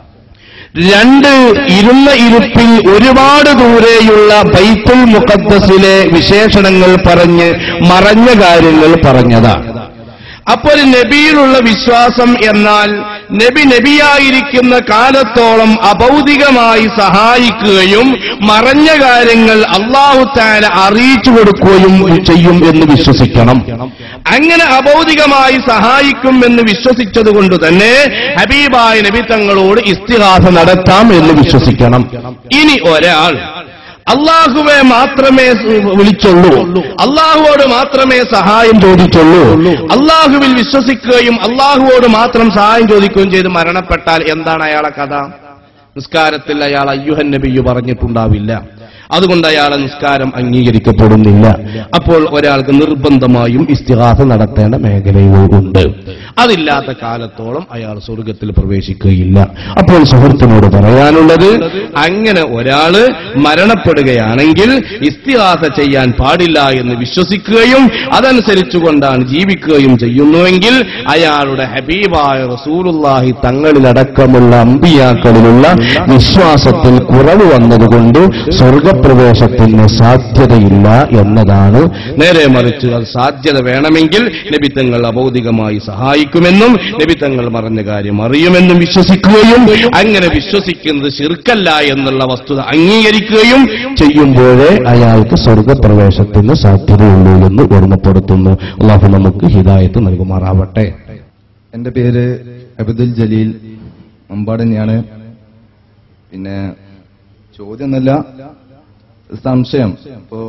B: രണ്ട് ഇരുന്ന ഇരുപ്പിൽ ഒരുപാട് ദൂരെയുള്ള ബൈത്തുൽ മുഖദ്ദസിലെ വിശേഷണങ്ങൾ പറഞ്ഞ് മറഞ്ഞ കാര്യങ്ങൾ പറഞ്ഞതാണ് അപ്പോൾ നബിയിലുള്ള വിശ്വാസം എന്നാൽ നബി നബിയായിരിക്കുന്ന കാലത്തോളം അഭൗതികമായി സഹായിക്കുകയും മറഞ്ഞ കാര്യങ്ങൾ അള്ളാഹു താല അറിയിച്ചു കൊടുക്കുകയും ചെയ്യും എന്ന് വിശ്വസിക്കണം അങ്ങനെ അഭൗതികമായി സഹായിക്കും എന്ന് വിശ്വസിച്ചത് കൊണ്ട് തന്നെ ഹബീബായ നബി തങ്ങളോട് ഇസ്തിഹാസ നടത്താം എന്ന് വിശ്വസിക്കണം ഇനി ഒരാൾ അള്ളാഹുവെ മാത്രമേ വിളിച്ചുള്ളൂ അള്ളാഹുവോട് മാത്രമേ സഹായം ചോദിച്ചുള്ളൂ അള്ളാഹുവിൽ വിശ്വസിക്കുകയും അള്ളാഹുവോട് മാത്രം സഹായം ചോദിക്കുകയും ചെയ്ത് മരണപ്പെട്ടാൽ എന്താണ് അയാളെ കഥ നിസ്കാരത്തിൽ അയാൾ അയ്യുഹൻ നബിയു പറഞ്ഞിട്ടുണ്ടാവില്ല അതുകൊണ്ട് അയാളെ നിസ്കാരം അംഗീകരിക്കപ്പെടുന്നില്ല അപ്പോൾ ഒരാൾക്ക് നിർബന്ധമായും ഇസ്തിഹാസ നടത്തേണ്ട മേഖലയുണ്ട് അതില്ലാത്ത കാലത്തോളം അയാൾ സ്വർഗത്തിൽ പ്രവേശിക്കുകയില്ല അപ്പോൾ സുഹൃത്തിനോട് പറയാനുള്ളത് അങ്ങനെ ഒരാള് മരണപ്പെടുകയാണെങ്കിൽ ഇസ്തിഹാസ ചെയ്യാൻ പാടില്ല എന്ന് വിശ്വസിക്കുകയും അതനുസരിച്ചുകൊണ്ടാണ് ജീവിക്കുകയും ചെയ്യുന്നുവെങ്കിൽ അയാളുടെ ഹബീബായ റസൂലുള്ളാഹി തങ്ങളിലടക്കമുള്ള അമ്പിയാക്കളിലുള്ള വിശ്വാസത്തിൽ കുറവ് വന്നതുകൊണ്ട് സ്വർഗപ്രവേശത്തിന് സാധ്യതയില്ല എന്നതാണ് നേരെ മറിച്ച് അത് സാധ്യത വേണമെങ്കിൽ നബിത്തങ്ങൾ അബൗദികമായി സഹായിക്കുമെന്നും നബിത്തങ്ങൾ പറഞ്ഞ കാര്യം അറിയുമെന്നും വിശ്വസിക്കുകയും അങ്ങനെ വിശ്വസിക്കുന്നത് ശിർക്കല്ല എന്നുള്ള വസ്തുത അംഗീകരിക്കുകയും ചെയ്യുമ്പോഴേ അയാൾക്ക് സ്വർഗപ്രവേശത്തിന് സാധ്യതയുള്ളൂ എന്ന് ഓർമ്മപ്പെടുത്തുന്നു അള്ളാഹു നമുക്ക് ഹിദായത്ത് നൽകുമാറാവട്ടെ
G: എന്റെ പേര് അബ്ദുൽ ജലീൽ മമ്പാട് തന്നെയാണ് പിന്നെ ചോദ്യമൊന്നല്ല സംശയം ഇപ്പോ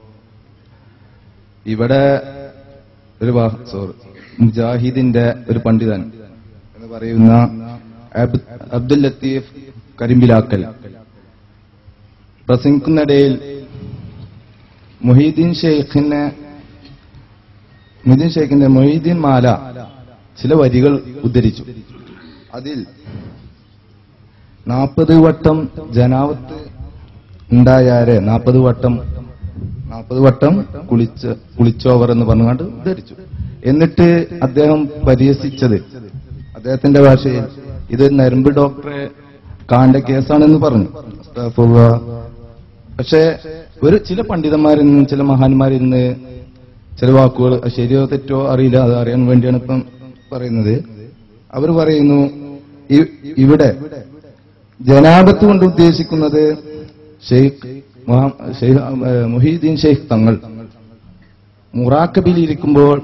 G: ഇവിടെ ഒരു സോറി മുജാഹിദിന്റെ ഒരു പണ്ഡിതൻ എന്ന് പറയുന്ന അബ്- അബ്ദുൽ ലത്തീഫ് കരിമ്പിലാക്കൽ പ്രസംഗിക്കുന്നിടയിൽ മൊഹീദ്ദീൻ ഷെയ്ഖിനെ മൊഹീദ്ദീൻ ഷെയ്ഖിന്റെ മൊഹീദ്ദീൻ മാല ചില വരികൾ ഉദ്ധരിച്ചു അതിൽ നാൽപ്പത് വട്ടം ജനാവത്ത് ഉണ്ടായാരെ നാൽപ്പത് വട്ടം നാൽപ്പത് വട്ടം കുളിച്ച് കുളിച്ചോവർ എന്ന് പറഞ്ഞുകൊണ്ട് ഉദ്ധരിച്ചു എന്നിട്ട് അദ്ദേഹം പരിഹസിച്ചത് അദ്ദേഹത്തിന്റെ ഭാഷയിൽ ഇത് നരമ്പ് ഡോക്ടറെ കാണ്ട കേസാണെന്ന് പറഞ്ഞു അസ്തഗ്ഫിറുല്ലാ. പക്ഷേ ഒരു ചില പണ്ഡിതന്മാരിൽ നിന്ന് ചില മഹാന്മാരിൽ നിന്ന് ചില വാക്കുകൾ അത് ശരിയോ തെറ്റോ അറിയില്ല അത് അറിയാൻ വേണ്ടിയാണ് ഇപ്പം പറയുന്നത് അവർ പറയുന്നു ഇ- ഇവിടെ ജനാപത്ത് കൊണ്ട് ഉദ്ദേശിക്കുന്നത് ഷെയ്ഖ് മുഹ- ഷെയ്ഖ് ഏഹ് മുഹീദ്ദീൻ ഷെയ്ഖ് തങ്ങൾ മുറാക്കബിൽ ഇരിക്കുമ്പോൾ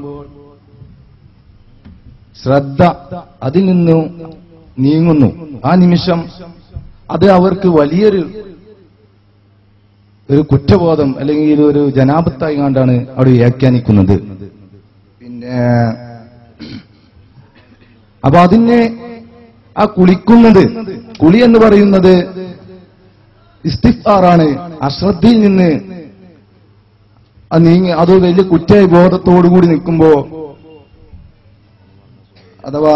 G: ശ്രദ്ധ അതിൽ നിന്നും നീങ്ങുന്നു ആ നിമിഷം അത് അവർക്ക് വലിയൊരു ഒരു കുറ്റബോധം അല്ലെങ്കിൽ ഒരു ജനാപത്തായി കണ്ടാണ് അവിടെ വ്യാഖ്യാനിക്കുന്നത് പിന്നെ അപ്പൊ അതിനെ ആ കുളിക്കുന്നത് കുളി എന്ന് പറയുന്നത് ഇസ്തിഫാറാണ് അശ്രദ്ധയിൽ നിന്ന് അത് നീങ്ങി അത് വലിയ കുറ്റ ബോധത്തോടുകൂടി നിൽക്കുമ്പോ അഥവാ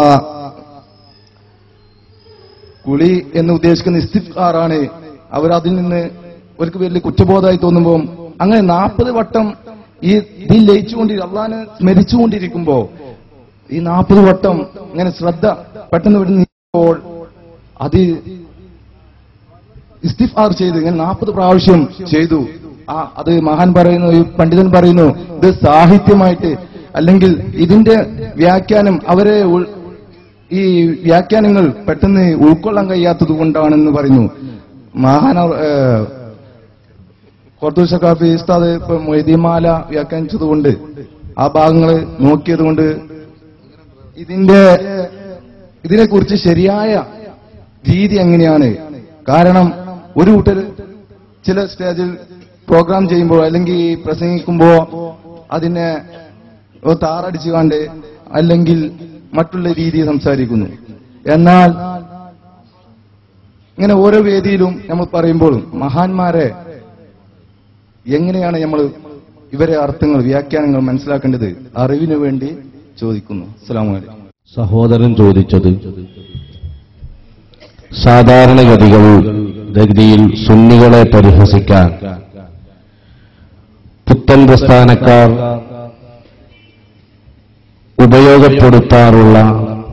G: കുളി എന്ന് ഉദ്ദേശിക്കുന്ന ഇസ്തിഫാറാണ് അവരതിൽ നിന്ന് അവർക്ക് വലിയ കുറ്റബോധമായി തോന്നുമ്പോൾ അങ്ങനെ നാൽപ്പത് വട്ടം ഈ ഇതിൽ ലയിച്ചുകൊണ്ടി അള്ളാനെ സ്മരിച്ചുകൊണ്ടിരിക്കുമ്പോ ഈ നാൽപ്പത് വട്ടം ഇങ്ങനെ ശ്രദ്ധ പെട്ടെന്ന് ഇവിടെ നീക്കുമ്പോൾ അത് ഇസ്തിഫാർ ചെയ്തു ഇങ്ങനെ നാൽപ്പത് പ്രാവശ്യം ചെയ്തു ആ അത് മഹാൻ പറയുന്നു ഈ പണ്ഡിതൻ പറയുന്നു ഇത് സാഹിത്യമായിട്ട് അല്ലെങ്കിൽ ഇതിന്റെ വ്യാഖ്യാനം അവരെ ഉൾ- ഈ വ്യാഖ്യാനങ്ങൾ പെട്ടെന്ന് ഉൾക്കൊള്ളാൻ കഴിയാത്തത് കൊണ്ടാണെന്ന് പറയുന്നു മഹാന ഖുർദു ഷക്കാഫി ഉസ്താദ് ഇപ്പൊ മൊയ്തീമാല വ്യാഖ്യാനിച്ചത് കൊണ്ട് ആ ഭാഗങ്ങൾ നോക്കിയത് കൊണ്ട് ഇതിന്റെ ഇതിനെക്കുറിച്ച് ശരിയായ രീതി എങ്ങനെയാണ് കാരണം ഒരു കൂട്ടർ ചില സ്റ്റേജിൽ പ്രോഗ്രാം ചെയ്യുമ്പോൾ അല്ലെങ്കിൽ പ്രസംഗിക്കുമ്പോ അതിനെ ഓ താറടിച്ചു കണ്ട് അല്ലെങ്കിൽ മറ്റുള്ള രീതി സംസാരിക്കുന്നു എന്നാൽ ഇങ്ങനെ ഓരോ വേദിയിലും നമ്മൾ പറയുമ്പോൾ മഹാന്മാരെ എങ്ങനെയാണ് നമ്മൾ ഇവരെ അർത്ഥങ്ങൾ വ്യാഖ്യാനങ്ങൾ മനസ്സിലാക്കേണ്ടത് അറിവിനു വേണ്ടി ചോദിക്കുന്നു അസ്സാം വലൈക്കും
B: സഹോദരൻ ചോദിച്ചത് സാധാരണഗതികൾ ഗതിയിൽ സുന്നികളെ പരിഹസിക്കാൻ പുത്തൻ പ്രസ്ഥാനക്കാർ ഉപയോഗപ്പെടുത്താറുള്ള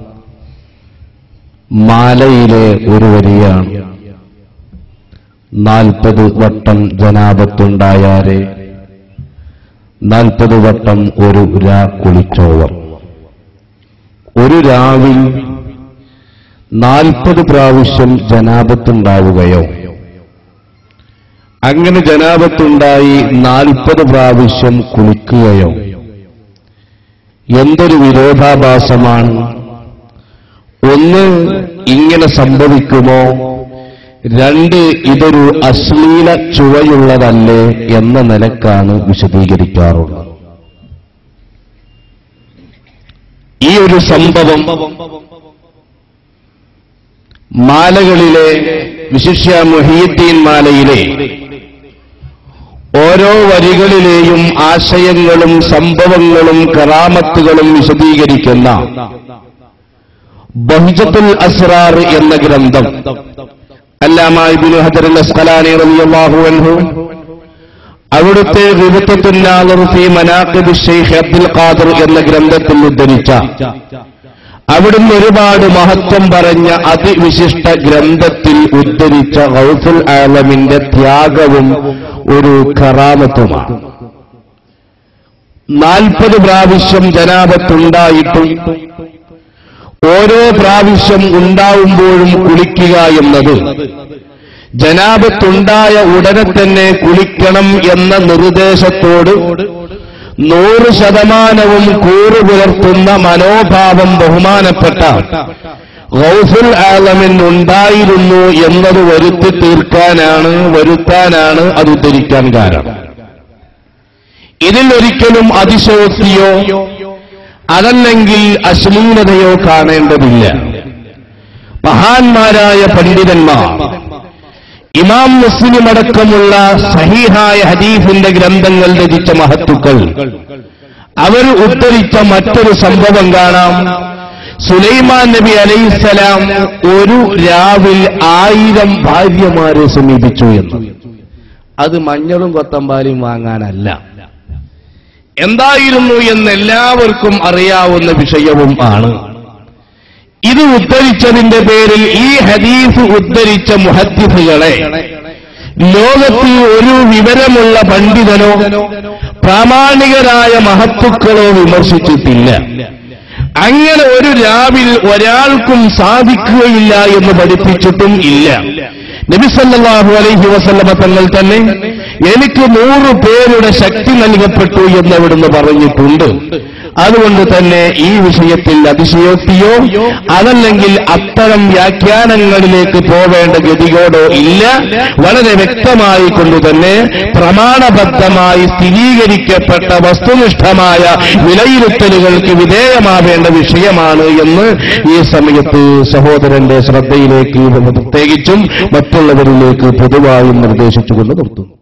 B: മാലയിലെ ഒരു വരിയാണ് നാൽപ്പത് വട്ടം ജനാപത്തുണ്ടായാരെ നാൽപ്പത് വട്ടം ഒരു രാ കുളിച്ചോവർ ഒരു രാവിൽ നാൽപ്പത് പ്രാവശ്യം ജനാപത്തുണ്ടാവുകയോ അങ്ങനെ ജനാപത്തുണ്ടായി നാൽപ്പത് പ്രാവശ്യം കുളിക്കുകയോ എന്തൊരു വിരോധാഭാസമാണ് ഒന്ന് ഇങ്ങനെ സംഭവിക്കുമോ രണ്ട് ഇതൊരു അശ്ലീല ചുവയുള്ളതല്ലേ എന്ന നിലക്കാണ് വിശദീകരിക്കാറുള്ളത് ഈ ഒരു സംഭവം മാലകളിലെ വിശിഷ്യ മുഹീദ്ദീൻ മാലയിലെ ഓരോ വരികളിലെയും ആശയങ്ങളും സംഭവങ്ങളും കറാമത്തുകളും വിശദീകരിക്കുന്ന ബഹ്ജത്തുൽ അസ്റാർ എന്ന ഗ്രന്ഥം അല്ലാമ ഇബ്നു ഹജർ അൽ അസ്ഖലാനി റളിയല്ലാഹു അൻഹു അവിടുത്തെ വിബത്തത്തുന്നാളർ ഫി മനാഖിബ് ഷെയ്ഖ് അബ്ദുൽ ഖാദർ എന്ന ഗ്രന്ഥത്തിൽ ഉദ്ധരിച്ച അവിടുന്ന് ഒരുപാട് മഹത്വം പറഞ്ഞ അതിവിശിഷ്ട ഗ്രന്ഥത്തിൽ ഉദ്ധരിച്ച ഗൗസുൽ ആലമിന്റെ ത്യാഗവും ഒരു കറാമത്തുമാണ് നാൽപ്പത് പ്രാവശ്യം ജനാപത്തുണ്ടായിട്ടും ഓരോ പ്രാവശ്യം ഉണ്ടാവുമ്പോഴും കുളിക്കുക എന്നത് ജനാപത്തുണ്ടായ ഉടനെ തന്നെ കുളിക്കണം എന്ന നിർദ്ദേശത്തോട് നൂറ് ശതമാനവും കൂറു പുലർത്തുന്ന മനോഭാവം ബഹുമാനപ്പെട്ട ഗൗസുൽ ആലമിൻ ഉണ്ടായിരുന്നു എന്നത് വരുത്തി തീർക്കാനാണ് വരുത്താനാണ് അത് ഉദ്ധരിക്കാൻ കാരണം ഇതിൽ ഒരിക്കലും അതിശയോക്തിയോ അതല്ലെങ്കിൽ അശ്ലീലതയോ കാണേണ്ടതില്ല മഹാന്മാരായ പണ്ഡിതന്മാർ ഇമാം മുസ്ലിം അടക്കമുള്ള സഹീഹായ ഹദീഫിന്റെ ഗ്രന്ഥങ്ങൾ രചിച്ച മഹത്തുക്കൾ അവർ ഉദ്ധരിച്ച മറ്റൊരു സംഭവം കാണാം സുലൈമാൻ നബി അലൈഹിസ്സലാം ഒരു രാവിൽ ആയിരം ഭാര്യമാരെ സമീപിച്ചു എന്ന് അത് മഞ്ഞളും കൊത്തമ്പാലും വാങ്ങാനല്ല എന്തായിരുന്നു എന്ന് എല്ലാവർക്കും അറിയാവുന്ന വിഷയവും ആണ് ഇത് ഉദ്ധരിച്ചതിന്റെ പേരിൽ ഈ ഹദീസ് ഉദ്ധരിച്ച മുഹദ്ദിഫുകളെ
A: ലോകത്ത് ഒരു വിവരമുള്ള പണ്ഡിതനോ പ്രാമാണികരായ മഹത്തുക്കളോ വിമർശിച്ചിട്ടില്ല അങ്ങനെ ഒരു രാവിൽ ഒരാൾക്കും സാധിക്കുകയില്ല എന്ന് പഠിപ്പിച്ചിട്ടും ഇല്ല നബിസല്ലാഹു അലൈഹി വസല്ലമ തങ്ങൾ തന്നെ എനിക്ക് നൂറ് പേരുടെ ശക്തി നൽകപ്പെട്ടു എന്ന് അവിടുന്ന് പറഞ്ഞിട്ടുണ്ട് അതുകൊണ്ട് തന്നെ ഈ വിഷയത്തിൽ അതിശയോക്തിയോ അതല്ലെങ്കിൽ അത്തരം വ്യാഖ്യാനങ്ങളിലേക്ക് പോവേണ്ട ഗതികോടോ ഇല്ല വളരെ വ്യക്തമായി കൊണ്ടുതന്നെ പ്രമാണബദ്ധമായി സ്ഥിരീകരിക്കപ്പെട്ട വസ്തുനിഷ്ഠമായ വിലയിരുത്തലുകൾക്ക് വിധേയമാവേണ്ട വിഷയമാണ് എന്ന് ഈ സമയത്ത് സഹോദരന്റെ ശ്രദ്ധയിലേക്ക് പ്രത്യേകിച്ചും മറ്റുള്ളവരിലേക്ക് പൊതുവായും നിർദ്ദേശിച്ചുകൊണ്ട് നിർത്തുന്നു